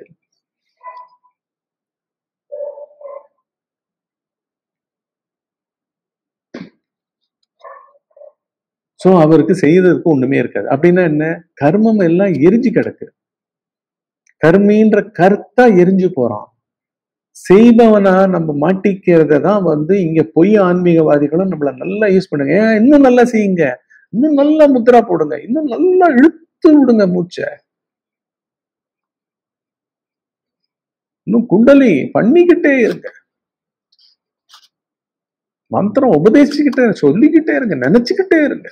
சோ அவருக்கு செய்யறதுக்கு ஒண்ணுமே இருக்காது அப்படின்னா என்ன கர்மம் எல்லாம் எரிஞ்சு கிடக்கு கர்மின்ற கருத்தா எரிஞ்சு போறான் செய்பவனா நம்ம மாட்டிக்கிறத தான் வந்து இங்க பொய் ஆன்மீகவாதிகளும் நம்மள நல்லா யூஸ் பண்ணுங்க ஏன் இன்னும் நல்லா செய்யுங்க இன்னும் நல்லா முத்ரா போடுங்க இன்னும் நல்லா இழுத்து விடுங்க மூச்சை இன்னும் குண்டலி பண்ணிக்கிட்டே இருங்க மந்திரம் உபதேசிக்கிட்டே சொல்லிக்கிட்டே இருங்க நினைச்சுக்கிட்டே இருங்க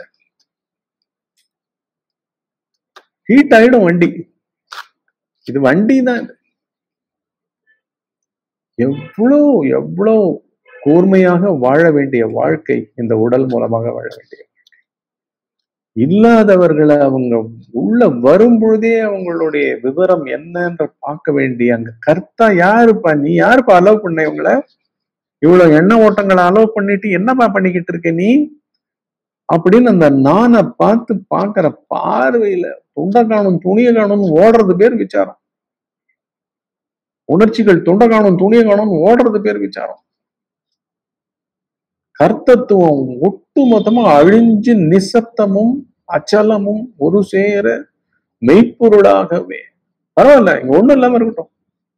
ஹீட் ஆயிடும் வண்டி இது வண்டி தான் இது எவ்வளோ எவ்வளோ கூர்மையாக வாழ வேண்டிய வாழ்க்கை இந்த உடல் மூலமாக வாழ வேண்டிய வாழ்க்கை இல்லாதவர்களை அவங்க உள்ள வரும் பொழுதே அவங்களுடைய விவரம் என்னன்ற பார்க்க வேண்டிய அங்க கர்த்தா யாருப்பா நீ யாருப்பா அலோவ் பண்ண இவங்கள இவ்வளவு எண்ண ஓட்டங்களை அலோவ் பண்ணிட்டு என்னப்பா பண்ணிக்கிட்டு இருக்க நீ அப்படின்னு அந்த நானை பார்த்து பார்க்கிற பார்வையில துண்டை காணும் துணியை காணும்னு ஓடுறது பேர் விசாரம் உணர்ச்சிகள் துண்டை காணும் துணியை காணும்னு ஓடுறது பேர் விசாரம் கர்த்தத்துவம் ஒட்டு மொத்தமா அழிஞ்சு நிசப்தமும் அச்சலமும் ஒரு சேர மெய்ப்பொருளாகவே பரவாயில்ல இங்க ஒண்ணும் இல்லாம இருக்கட்டும்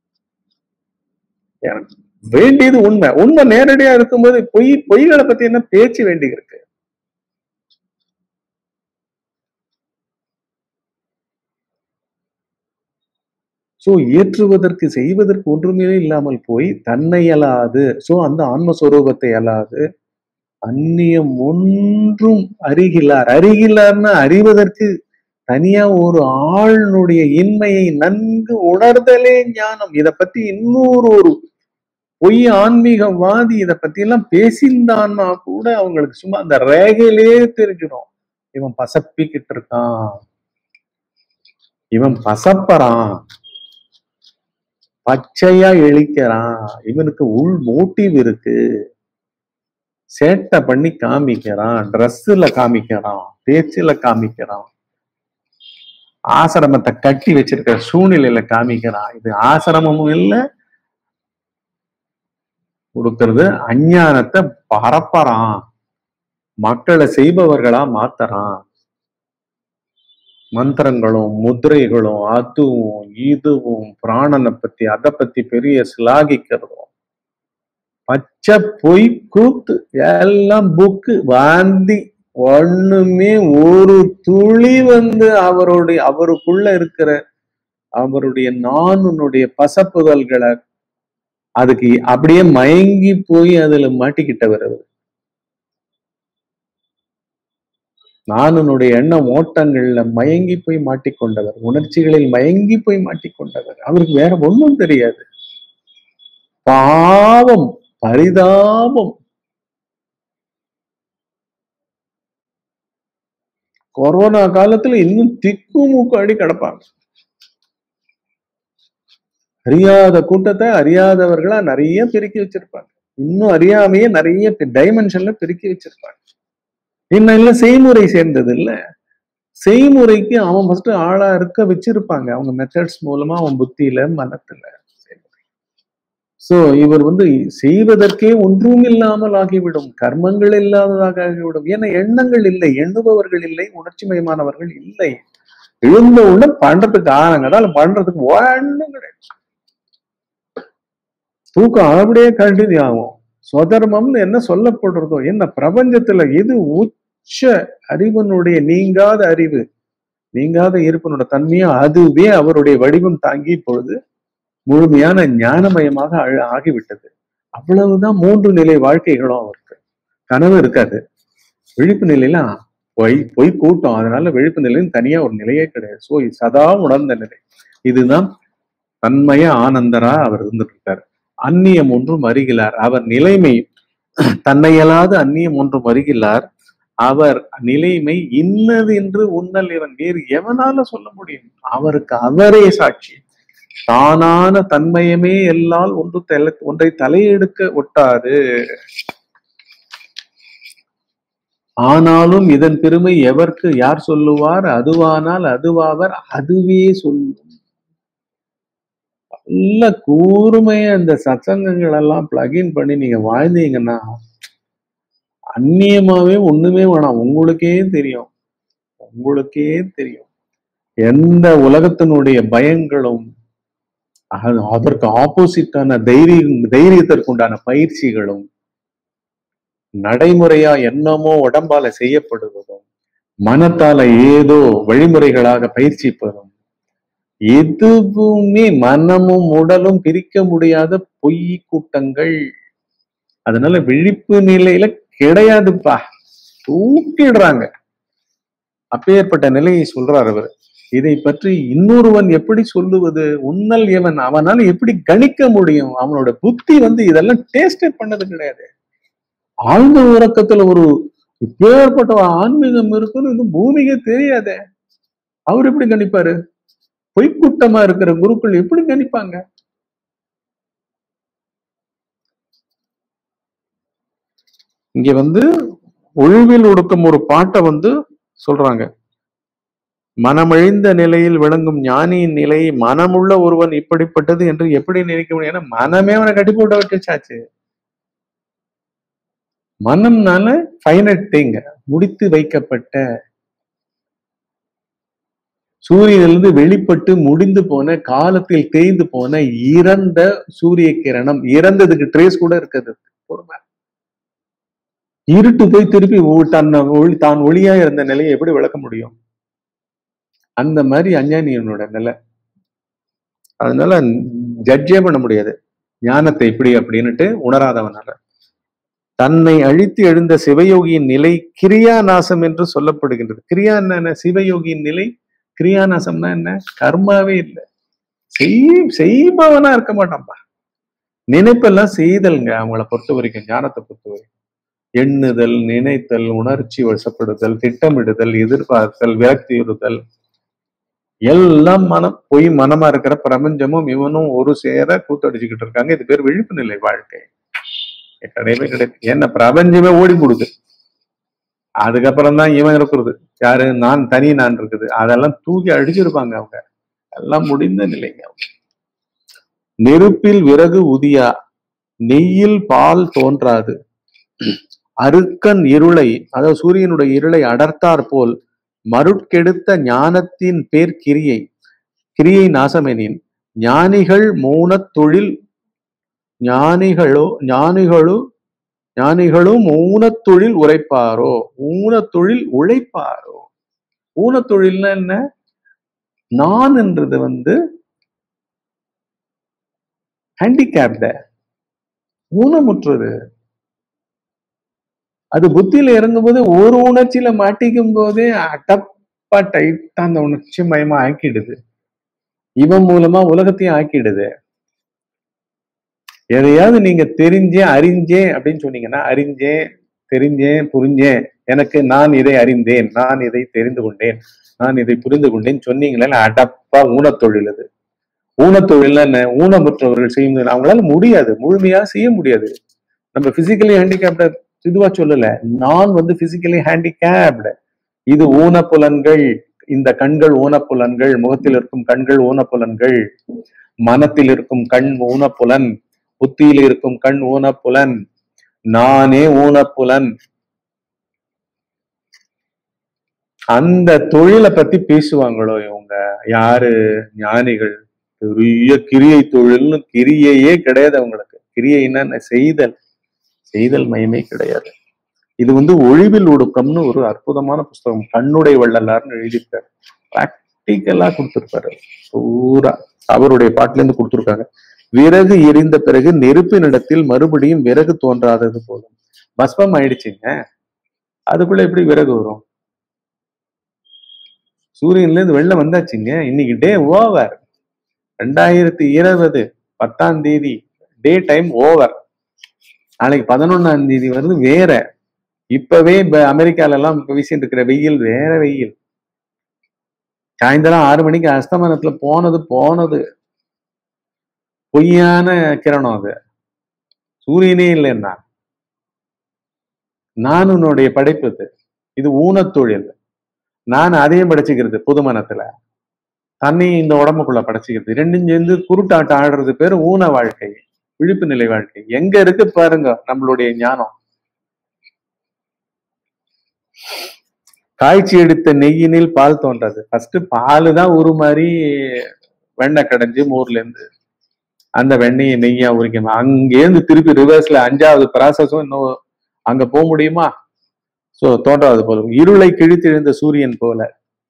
எனக்கு வேண்டியது உண்மை உண்மை நேரடியா இருக்கும்போது பொய் பொய்களை பத்தி என்ன பேச்சு வேண்டி இருக்கு சோ ஏற்றுவதற்கு செய்வதற்கு ஒன்றுமே இல்லாமல் போய் தன்னை அலாது சோ அந்த ஆன்மஸ்வரூபத்தை அலாது அந்நியம் ஒன்றும் அறிகிலார் அறிகிலார்னா அறிவதற்கு தனியா ஒரு ஆளுடைய இன்மையை நன்கு உணர்தலே ஞானம் இத பத்தி இன்னொரு ஒரு பொய் ஆன்மீகவாதி இத பத்தி எல்லாம் பேசியிருந்தான்னா கூட அவங்களுக்கு சும்மா அந்த ரேகையிலே தெரிஞ்சிடும் இவன் பசப்பிக்கிட்டு இருக்கான் இவன் பசப்பறான் பச்சையா இழிக்கிறான் இவனுக்கு உள் மோட்டிவ் இருக்கு சேட்டை பண்ணி காமிக்கிறான் ட்ரெஸ்ஸுல காமிக்கிறான் பேச்சுல காமிக்கிறான் ஆசிரமத்தை கட்டி வச்சிருக்கிற சூழ்நிலையில காமிக்கிறான் இது ஆசிரமமும் இல்லை கொடுக்கறது அஞ்ஞானத்தை பரப்பறான் மக்களை செய்பவர்களா மாத்தறான் மந்திரங்களும் முத்திரைகளும் அதுவும் இதுவும் பிராணனை பத்தி அதை பத்தி பெரிய சிலாகிக்கிறதும் பச்சை பொய் கூத்து எல்லாம் புக்கு வாந்தி ஒண்ணுமே ஒரு துளி வந்து அவருடைய அவருக்குள்ள இருக்கிற அவருடைய நானுனுடைய பசப்புதல்களை அதுக்கு அப்படியே மயங்கி போய் அதுல மாட்டிக்கிட்டவர் அவர் நானுனுடைய எண்ண ஓட்டங்கள்ல மயங்கி போய் மாட்டிக்கொண்டவர் உணர்ச்சிகளில் மயங்கி போய் மாட்டிக்கொண்டவர் அவருக்கு வேற ஒண்ணும் தெரியாது பாவம் பரிதாபம் கொரோனா காலத்துல இன்னும் திக்கு மூக்காடி கிடப்பாங்க அறியாத கூட்டத்தை அறியாதவர்களா நிறைய பெருக்கி வச்சிருப்பாங்க இன்னும் அறியாமையே நிறைய டைமென்ஷன்ல பெருக்கி வச்சிருப்பாங்க இன்னும் இல்ல செய்முறை சேர்ந்தது இல்ல செய்முறைக்கு அவன் ஃபர்ஸ்ட் ஆளா இருக்க வச்சிருப்பாங்க அவங்க மெத்தட்ஸ் மூலமா அவன் புத்தியில மனத்துல சோ இவர் வந்து செய்வதற்கே ஒன்றும் இல்லாமல் ஆகிவிடும் கர்மங்கள் இல்லாததாக ஆகிவிடும் ஏன்னா எண்ணங்கள் இல்லை எண்ணுபவர்கள் இல்லை உணர்ச்சி மயமானவர்கள் இல்லை எழுந்த உடனே பண்றதுக்கு ஆனங்கடால பண்றதுக்கு ஒண்ணும் கிடையாது தூக்கம் அப்படியே கண்டினியூ ஆகும் சுதர்மம்னு என்ன சொல்லப்படுறதோ என்ன பிரபஞ்சத்துல எது உச்ச அறிவனுடைய நீங்காத அறிவு நீங்காத இருப்பனோட தன்மையோ அதுவே அவருடைய வடிவம் தாங்கி பொழுது முழுமையான ஞானமயமாக அழ- ஆகிவிட்டது அவ்வளவுதான் மூன்று நிலை வாழ்க்கைகளும் அவருக்கு கனவு இருக்காது விழிப்பு நிலையில பொய் பொய் கூட்டம் அதனால விழிப்பு நிலையும் தனியா ஒரு நிலையே கிடையாது சோ சதா உணர்ந்த நிலை இதுதான் தன்மய ஆனந்தரா அவர் இருந்துட்டு இருக்காரு அந்நியம் ஒன்றும் அறிகிறார் அவர் நிலைமை தன்னையலாத அந்நியம் ஒன்றும் அறிகிறார் அவர் நிலைமை இன்னது என்று உன்னல் இவன் வேறு எவனால சொல்ல முடியும் அவருக்கு அவரே சாட்சி தானான தன்மயமே எல்லால் ஒன்று தலை ஒன்றை தலையெடுக்க ஒட்டாது ஆனாலும் இதன் பெருமை எவர்க்கு யார் சொல்லுவார் அதுவானால் அதுவாவர் அதுவே சொல்லும் நல்ல கூர்மையா இந்த சத்சங்கங்கள் எல்லாம் பிளகின் பண்ணி நீங்க வாழ்ந்தீங்கன்னா அந்நியமாவே ஒண்ணுமே வேணாம் உங்களுக்கே தெரியும் உங்களுக்கே தெரியும் எந்த உலகத்தினுடைய பயங்களும் அது- அதற்கு ஆப்போசிட்டான தைரியம் தைரியத்திற்குண்டான பயிற்சிகளும் நடைமுறையா என்னமோ உடம்பால செய்யப்படுவதும் மனத்தால ஏதோ வழிமுறைகளாக பயிற்சிப்பதும் எதுவுமே மனமும் உடலும் பிரிக்க முடியாத பொய் கூட்டங்கள் அதனால விழிப்பு நிலையில கிடையாதுப்பா தூக்கிடுறாங்க அப்பேற்பட்ட நிலையை சொல்றார் அவர் இதை பற்றி இன்னொருவன் எப்படி சொல்லுவது உன்னல் எவன் அவனால எப்படி கணிக்க முடியும் அவனோட புத்தி வந்து இதெல்லாம் டேஸ்டே பண்ணது கிடையாது ஆழ்ந்த உறக்கத்துல ஒரு இப்பேற்பட்ட ஒரு ஆன்மீகம் இருக்குன்னு இன்னும் பூமிக்கே தெரியாதே அவர் எப்படி கணிப்பாரு பொய்க்கூட்டமா இருக்கிற குருக்கள் எப்படி கணிப்பாங்க இங்க வந்து ஒழிவில் ஒடுக்கும் ஒரு பாட்டை வந்து சொல்றாங்க மனமழிந்த நிலையில் விளங்கும் ஞானியின் நிலை மனமுள்ள ஒருவன் இப்படிப்பட்டது என்று எப்படி நினைக்க முடியும் ஏன்னா மனமே அவனை கட்டி போட்டு வச்சாச்சு மனம்னால ஃபைனட் திங் முடித்து வைக்கப்பட்ட சூரியனிலிருந்து வெளிப்பட்டு முடிந்து போன காலத்தில் தேய்ந்து போன இறந்த சூரிய கிரணம் இறந்ததுக்கு ட்ரேஸ் கூட இருக்குது பொறுமை இருட்டு போய் திருப்பி ஒ- தன்னை ஒளி தான் ஒளியா இருந்த நிலையை எப்படி விளக்க முடியும் அந்த மாதிரி அஞ்ஞானியனோட நிலை அதனால ஜட்ஜே பண்ண முடியாது ஞானத்தை இப்படி அப்படின்னுட்டு உணராதவனால தன்னை அழித்து எழுந்த சிவயோகியின் நிலை கிரியா நாசம் என்று சொல்லப்படுகின்றது கிரியா என்ன சிவயோகியின் நிலை கிரியா நாசம்னா என்ன கர்மாவே இல்லை செய் செய்பவனா இருக்க மாட்டான்பா நினைப்பெல்லாம் செய்தல்ங்க அவங்கள பொறுத்த வரைக்கும் ஞானத்தை பொறுத்த வரைக்கும் எண்ணுதல் நினைத்தல் உணர்ச்சி வசப்படுதல் திட்டமிடுதல் எதிர்பார்த்தல் விரக்தியுறுதல் எல்லாம் மனம் பொய் மனமா இருக்கிற பிரபஞ்சமும் இவனும் ஒரு சேர கூத்தடிச்சுக்கிட்டு இருக்காங்க இது பேர் விழிப்பு நிலை வாழ்க்கை கிடையவே கிடையாது என்ன பிரபஞ்சமே ஓடி கொடுக்கு அதுக்கப்புறம் தான் இவன் இருக்கிறது யாரு நான் தனி நான் இருக்குது அதெல்லாம் தூக்கி அடிச்சிருப்பாங்க அவங்க எல்லாம் முடிந்த நிலைங்க அவங்க நெருப்பில் விறகு உதியா நெய்யில் பால் தோன்றாது அருக்கன் இருளை அதாவது சூரியனுடைய இருளை அடர்த்தார் போல் மருட்கெடுத்த ஞானத்தின் பேர் கிரியை கிரியை நாசமெனின் ஞானிகள் மௌனத் தொழில் ஞானிகளோ ஞானிகளோ ஞானிகளும் ஊனத் தொழில் உரைப்பாரோ ஊனத் தொழில் உழைப்பாரோ ஊனத் தொழில்னா என்ன நான் என்றது வந்து ஹேண்டிகேப்ட ஊனமுற்றது அது புத்தியில இறங்கும்போது ஒரு உணர்ச்சியில மாட்டிக்கும் போதே அடப்பா டைட்டா அந்த உணர்ச்சி மயமா ஆக்கிடுது இவன் மூலமா உலகத்தையும் ஆக்கிடுது எதையாவது நீங்க தெரிஞ்சேன் அறிஞ்சேன் அப்படின்னு சொன்னீங்கன்னா அறிஞ்சேன் தெரிஞ்சேன் புரிஞ்சேன் எனக்கு நான் இதை அறிந்தேன் நான் இதை தெரிந்து கொண்டேன் நான் இதை புரிந்து கொண்டேன் சொன்னீங்களே அடப்பா ஊனத்தொழில் அது ஊனத்தொழில் என்ன ஊனமுற்றவர்கள் செய்யும் அவங்களால முடியாது முழுமையா செய்ய முடியாது நம்ம பிசிக்கலி ஹேண்டிகேப்ட இதுவா சொல்லல நான் வந்து பிசிக்கலி ஹேண்டிகேப்டு இது ஊனப்புலன்கள் இந்த கண்கள் ஊனப்புலன்கள் முகத்தில் இருக்கும் கண்கள் ஊனப்புலன்கள் மனத்தில் இருக்கும் கண் ஊனப்புலன் புத்தியில் இருக்கும் கண் ஊனப்புலன் நானே ஊனப்புலன் அந்த தொழிலை பத்தி பேசுவாங்களோ இவங்க யாரு ஞானிகள் பெரிய கிரியை தொழில்னு கிரியையே கிடையாது அவங்களுக்கு கிரியைன்னா செய்தல் செய்தல் மயமே கிடையாது இது வந்து ஒழிவில் ஒடுக்கம்னு ஒரு அற்புதமான புஸ்தகம் கண்ணுடைய வள்ளலார்னு எழுதியிருக்காரு பிராக்டிக்கலா கொடுத்திருப்பாரு பூரா அவருடைய பாட்டுல இருந்து கொடுத்திருக்காங்க விறகு எரிந்த பிறகு நெருப்பினிடத்தில் மறுபடியும் விறகு தோன்றாதது போதும் பஸ்பம் ஆயிடுச்சுங்க அதுக்குள்ள எப்படி விறகு வரும் சூரியன்ல இருந்து வெளில வந்தாச்சுங்க இன்னைக்கு டே ஓவர் ரெண்டாயிரத்தி இருபது பத்தாம் தேதி டே டைம் ஓவர் நாளைக்கு பதினொன்னாம் தேதி வருது வேற இப்பவே இப்ப அமெரிக்கால எல்லாம் இப்ப வீசிட்டு இருக்கிற வெயில் வேற வெயில் சாயந்தரம் ஆறு மணிக்கு அஸ்தமனத்துல போனது போனது பொய்யான கிரணம் அது சூரியனே இல்லைன்னா நான் உன்னுடைய படைப்பு இது இது ஊனத்தொழில் நான் அதையும் படைச்சுக்கிறது புதுமனத்துல தன்னையும் இந்த உடம்புக்குள்ள படைச்சுக்கிறது ரெண்டும் சேர்ந்து குருட்டாட்டம் ஆடுறது பேர் ஊன வாழ்க்கை விழிப்பு நிலை வாழ்க்கை எங்க இருக்கு பாருங்க நம்மளுடைய ஞானம் காய்ச்சி எடுத்த நெய்யினில் பால் தோன்றது ஃபர்ஸ்ட் பால் தான் உருமாறி வெண்ணெய் கடைஞ்சு மோர்ல இருந்து அந்த வெண்ணெயை நெய்யா உரிக்கணும் அங்கேருந்து திருப்பி ரிவர்ஸ்ல அஞ்சாவது ப்ராசஸும் இன்னும் அங்க போக முடியுமா சோ தோன்றாவது போல இருளை கிழித்தெழுந்த சூரியன் போல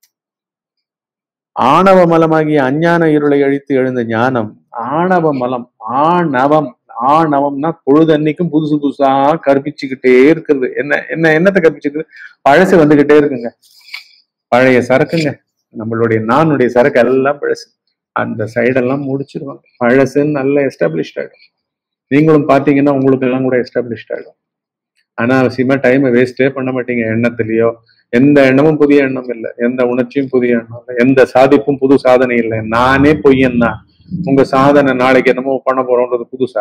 ஆணவ மலமாகிய அஞ்ஞான இருளை அழித்து எழுந்த ஞானம் ஆணவ மலம் ஆணவம் ஆணவம்னா பொழுதன்னைக்கும் புதுசு புதுசா கற்பிச்சுக்கிட்டே இருக்கிறது என்ன என்ன என்னத்தை கற்பிச்சுக்குது பழசு வந்துகிட்டே இருக்குங்க பழைய சரக்குங்க நம்மளுடைய நானுடைய சரக்கு எல்லாம் பழசு அந்த சைடெல்லாம் முடிச்சிருவாங்க பழசுன்னு நல்லா எஸ்டாப்ளிஷ்ட் ஆயிடும் நீங்களும் பார்த்தீங்கன்னா உங்களுக்கு எல்லாம் கூட எஸ்டாப்ளிஷ்ட் ஆயிடும் அனாவசியமா டைமை வேஸ்டே பண்ண மாட்டீங்க எண்ணத்துலயோ எந்த எண்ணமும் புதிய எண்ணம் இல்லை எந்த உணர்ச்சியும் புதிய எண்ணம் இல்லை எந்த சாதிப்பும் புது சாதனை இல்லை நானே பொய்யன் தான் உங்க சாதனை நாளைக்கு என்னமோ பண்ண போறோன்றது புதுசா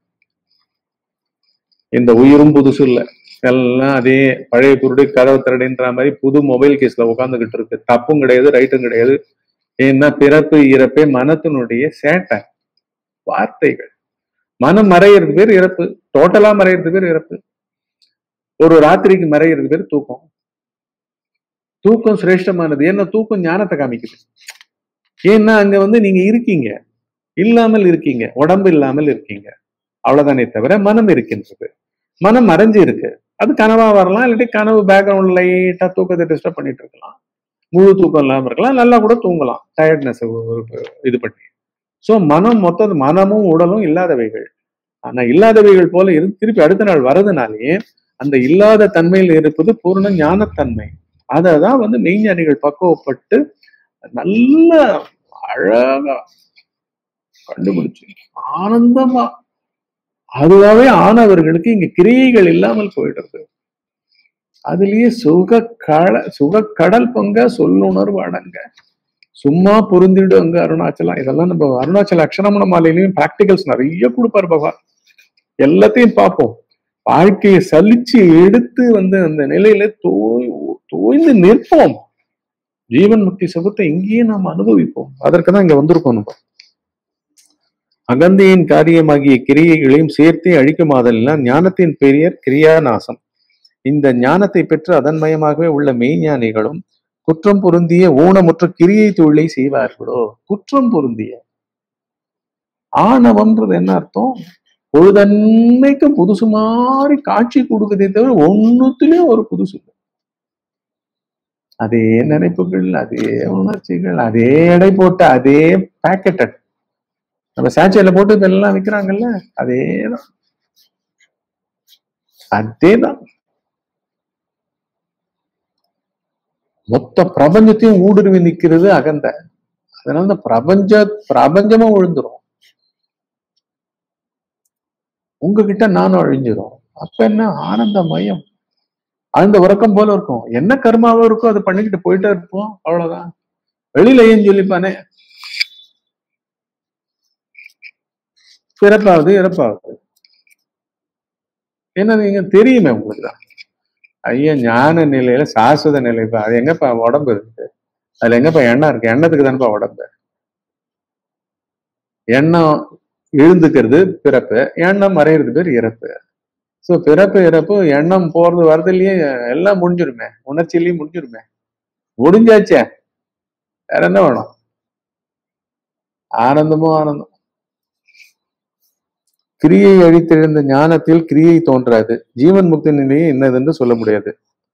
இந்த உயிரும் புதுசு இல்ல எல்லாம் அதே பழைய குருடு கதவை திரடுன்ற மாதிரி புது மொபைல் கேஸ்ல உட்காந்துக்கிட்டு இருக்கு தப்பும் கிடையாது ரைட்டும் கிடையாது ஏன்னா பிறப்பு இறப்பே மனத்தினுடைய சேட்டை வார்த்தைகள் மனம் மறையிறது பேர் இறப்பு டோட்டலா மறையிறது பேர் இறப்பு ஒரு ராத்திரிக்கு மறையிறது பேர் தூக்கம் தூக்கம் சிரேஷ்டமானது ஏன்னா தூக்கம் ஞானத்தை காமிக்குது ஏன்னா அங்க வந்து நீங்க இருக்கீங்க இல்லாமல் இருக்கீங்க உடம்பு இல்லாமல் இருக்கீங்க அவ்வளவுதானே தவிர மனம் இருக்கின்றது மனம் மறைஞ்சு இருக்கு அது கனவா வரலாம் இல்லாட்டி கனவு பேக்ரவுண்ட் லைட்டா தூக்கத்தை டிஸ்டர்ப் பண்ணிட்டு இருக்கலாம் முழு தூக்கம் இல்லாம இருக்கலாம் நல்லா கூட தூங்கலாம் டயர்ட்னஸ் இது பண்ணி சோ மனம் மொத்தம் மனமும் உடலும் இல்லாதவைகள் ஆனா இல்லாதவைகள் போல இருந்து திருப்பி அடுத்த நாள் வரதுனாலே அந்த இல்லாத தன்மையில் இருப்பது பூர்ண ஞானத்தன்மை அததான் வந்து மெய்ஞானிகள் பக்குவப்பட்டு நல்ல அழகா கண்டுபிடிச்சு ஆனந்தமா அதுவாவே ஆனவர்களுக்கு இங்க கிரியைகள் இல்லாமல் போயிடுறது அதுலயே சுக கட சுக கடல் பொங்க சொல்லுணர்வு அடங்க சும்மா பொருந்திடுங்க அருணாச்சலம் இதெல்லாம் நம்ம அருணாச்சல அக்ஷரமண மாலையிலையும் பிராக்டிகல்ஸ் நிறைய கொடுப்பார் பகவான் எல்லாத்தையும் பார்ப்போம் வாழ்க்கையை சலிச்சு எடுத்து வந்து அந்த நிலையில தோய் தோய்ந்து நிற்போம் ஜீவன் முக்தி சுகத்தை இங்கேயே நாம் அனுபவிப்போம் அதற்கு தான் இங்க வந்திருக்கோம் நம்ம அகந்தையின் காரியமாகிய கிரியைகளையும் சேர்த்தே அழிக்குமாதெல்லாம் ஞானத்தின் பெரியர் கிரியாநாசம் இந்த ஞானத்தை பெற்று அதன்மயமாகவே உள்ள மெய்ஞானிகளும் குற்றம் பொருந்திய ஊனமுற்ற கிரியை தொழிலை செய்வார்களோ குற்றம் பொருந்திய ஆணவம்ன்றது என்ன அர்த்தம் பொழுதன்னைக்கும் புதுசு மாதிரி காட்சி கொடுக்குதே தவிர ஒன்னுத்துலயும் ஒரு புதுசு இல்லை. அதே நினைப்புகள் அதே உணர்ச்சிகள் அதே எடை போட்ட அதே பேக்கெட்டட் நம்ம சாச்சையில போட்டு இதெல்லாம் விற்கிறாங்கல்ல அதேதான் அதேதான் மொத்த பிரபஞ்சத்தையும் ஊடுருவி நிக்கிறது அகந்த அதனால இந்த பிரபஞ்ச பிரபஞ்சமும் விழுந்துரும் உங்ககிட்ட நானும் அழிஞ்சிரும் அப்ப என்ன ஆனந்த மயம் ஆழ்ந்த உறக்கம் போல இருக்கும் என்ன கர்மாவோ இருக்கோ அதை பண்ணிக்கிட்டு போயிட்டே இருப்போம் அவ்வளவுதான் வெளியில ஏன் சொல்லிப்பானே பிறப்பாவது இறப்பாவது என்ன நீங்க தெரியுமே உங்களுக்கு தான் ஐயா ஞான நிலையில சாஸ்வத நிலைப்பா அது எங்கப்பா உடம்பு இருக்கு அதுல எங்கப்பா எண்ணம் இருக்கு எண்ணத்துக்கு தானப்பா உடம்பு எண்ணம் எழுந்துக்கிறது பிறப்பு எண்ணம் மறையிறது பேர் இறப்பு ஸோ பிறப்பு இறப்பு எண்ணம் போறது வரதுலயே எல்லாம் முடிஞ்சிருமே உணர்ச்சியிலயும் முடிஞ்சிருமே முடிஞ்சாச்சே வேற என்ன வேணும் ஆனந்தமோ ஆனந்தம் கிரியை அழித்தெழுந்த ஞானத்தில் கிரியை தோன்றாது ஜீவன் முக்தி நிலையை என்னதென்று சொல்ல முடியாது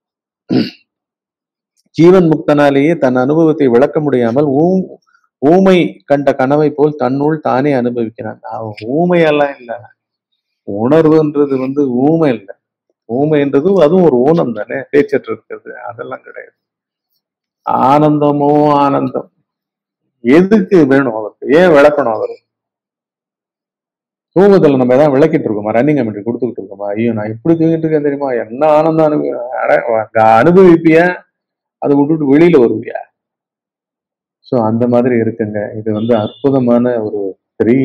ஜீவன் முக்தனாலேயே தன் அனுபவத்தை விளக்க முடியாமல் ஊ- ஊமை கண்ட கனவை போல் தன்னுள் தானே அனுபவிக்கிறான் அவன் ஊமையெல்லாம் இல்லை உணர்வுன்றது வந்து ஊமை இல்லை ஊமைன்றது அதுவும் ஒரு ஊனம் தானே பேச்சற்று இருக்கிறது அதெல்லாம் கிடையாது ஆனந்தமோ ஆனந்தம் எதுக்கு வேணும் அவருக்கு ஏன் விளக்கணும் அவரு தூங்குதல் நம்ம ஏதாவது விளக்கிட்டு இருக்கோமா ரன்னிங் கமெண்ட் கொடுத்துக்கிட்டு இருக்கோமா ஐயோ நான் இப்படி தூங்கிட்டு இருக்கேன் தெரியுமா என்ன ஆனந்தம் அனுபவி அட, அங்க அனுபவிப்பியா அதை விட்டுட்டு வெளியில வருவியா சோ அந்த மாதிரி இருக்குங்க இது வந்து அற்புதமான ஒரு பெரிய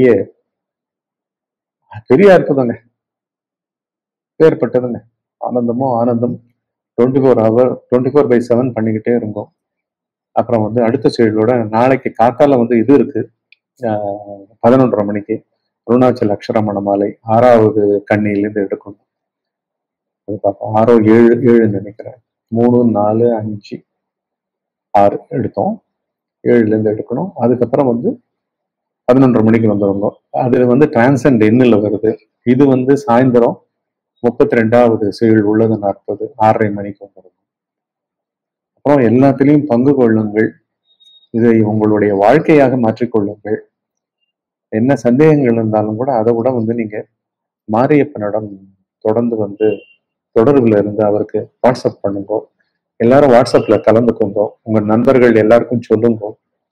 பெரிய அற்புதங்க ஏற்பட்டதுங்க ஆனந்தமோ ஆனந்தம் twenty four hour twenty four by seven பண்ணிக்கிட்டே இருந்தோம் அப்புறம் வந்து அடுத்த செயலோட நாளைக்கு காத்தால வந்து இது இருக்கு ஆஹ் பதினொன்றரை மணிக்கு அருணாச்சல் அக்ஷரமண மாலை ஆறாவது கண்ணியிலேருந்து எடுக்கணும் அது பார்ப்போம் ஆறோ ஏழு ஏழு நினைக்கிறேன் மூணு நாலு அஞ்சு ஆறு எடுத்தோம் ஏழுலேருந்து எடுக்கணும் அதுக்கப்புறம் வந்து பதினொன்றரை மணிக்கு வந்துருங்க அது வந்து டிரான்சென்ட் எண்ணில் வருது இது வந்து சாயந்தரம் முப்பத்தி ரெண்டாவது செயல் உள்ளது நாற்பது ஆறரை மணிக்கு வந்துடும் அப்புறம் எல்லாத்துலேயும் பங்கு கொள்ளுங்கள் இதை உங்களுடைய வாழ்க்கையாக மாற்றிக்கொள்ளுங்கள் என்ன சந்தேகங்கள் இருந்தாலும் கூட அதை கூட வந்து நீங்க மாரியப்பனிடம் தொடர்ந்து வந்து தொடர்புல இருந்து அவருக்கு வாட்ஸ்அப் பண்ணுங்க எல்லாரும் வாட்ஸ்அப்ல கலந்துக்கோங்க உங்க நண்பர்கள் எல்லாருக்கும் சொல்லுங்க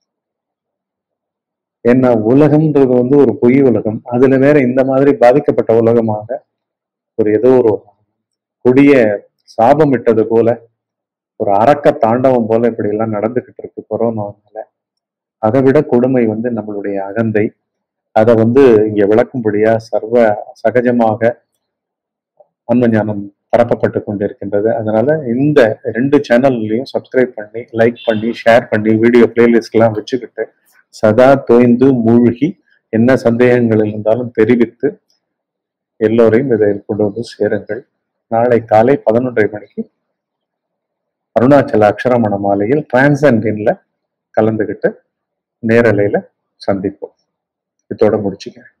ஏன்னா உலகம்ன்றது வந்து ஒரு பொய் உலகம் அதுல வேற இந்த மாதிரி பாதிக்கப்பட்ட உலகமாக ஒரு ஏதோ ஒரு கொடிய சாபமிட்டது போல ஒரு அரக்க தாண்டவம் போல இப்படி எல்லாம் நடந்துகிட்டு இருக்கு கொரோனானால அதை விட கொடுமை வந்து நம்மளுடைய அகந்தை அதை வந்து இங்க விளக்கும்படியா சர்வ சகஜமாக ஆன்ம ஞானம் பரப்பப்பட்டு கொண்டிருக்கின்றது அதனால இந்த ரெண்டு சேனல்லையும் சப்ஸ்கிரைப் பண்ணி லைக் பண்ணி ஷேர் பண்ணி வீடியோ பிளேலிஸ்ட் எல்லாம் வச்சுக்கிட்டு சதா தோய்ந்து மூழ்கி என்ன சந்தேகங்கள் இருந்தாலும் தெரிவித்து எல்லோரையும் இதை கொண்டு வந்து சேருங்கள் நாளை காலை பதினொன்றரை மணிக்கு அருணாச்சல அக்ஷரமண மாலையில் டிரான்சன்டின்ல கலந்துக்கிட்டு நேரலையில சந்திப்போம் இதோட முடிச்சுக்கிறேன்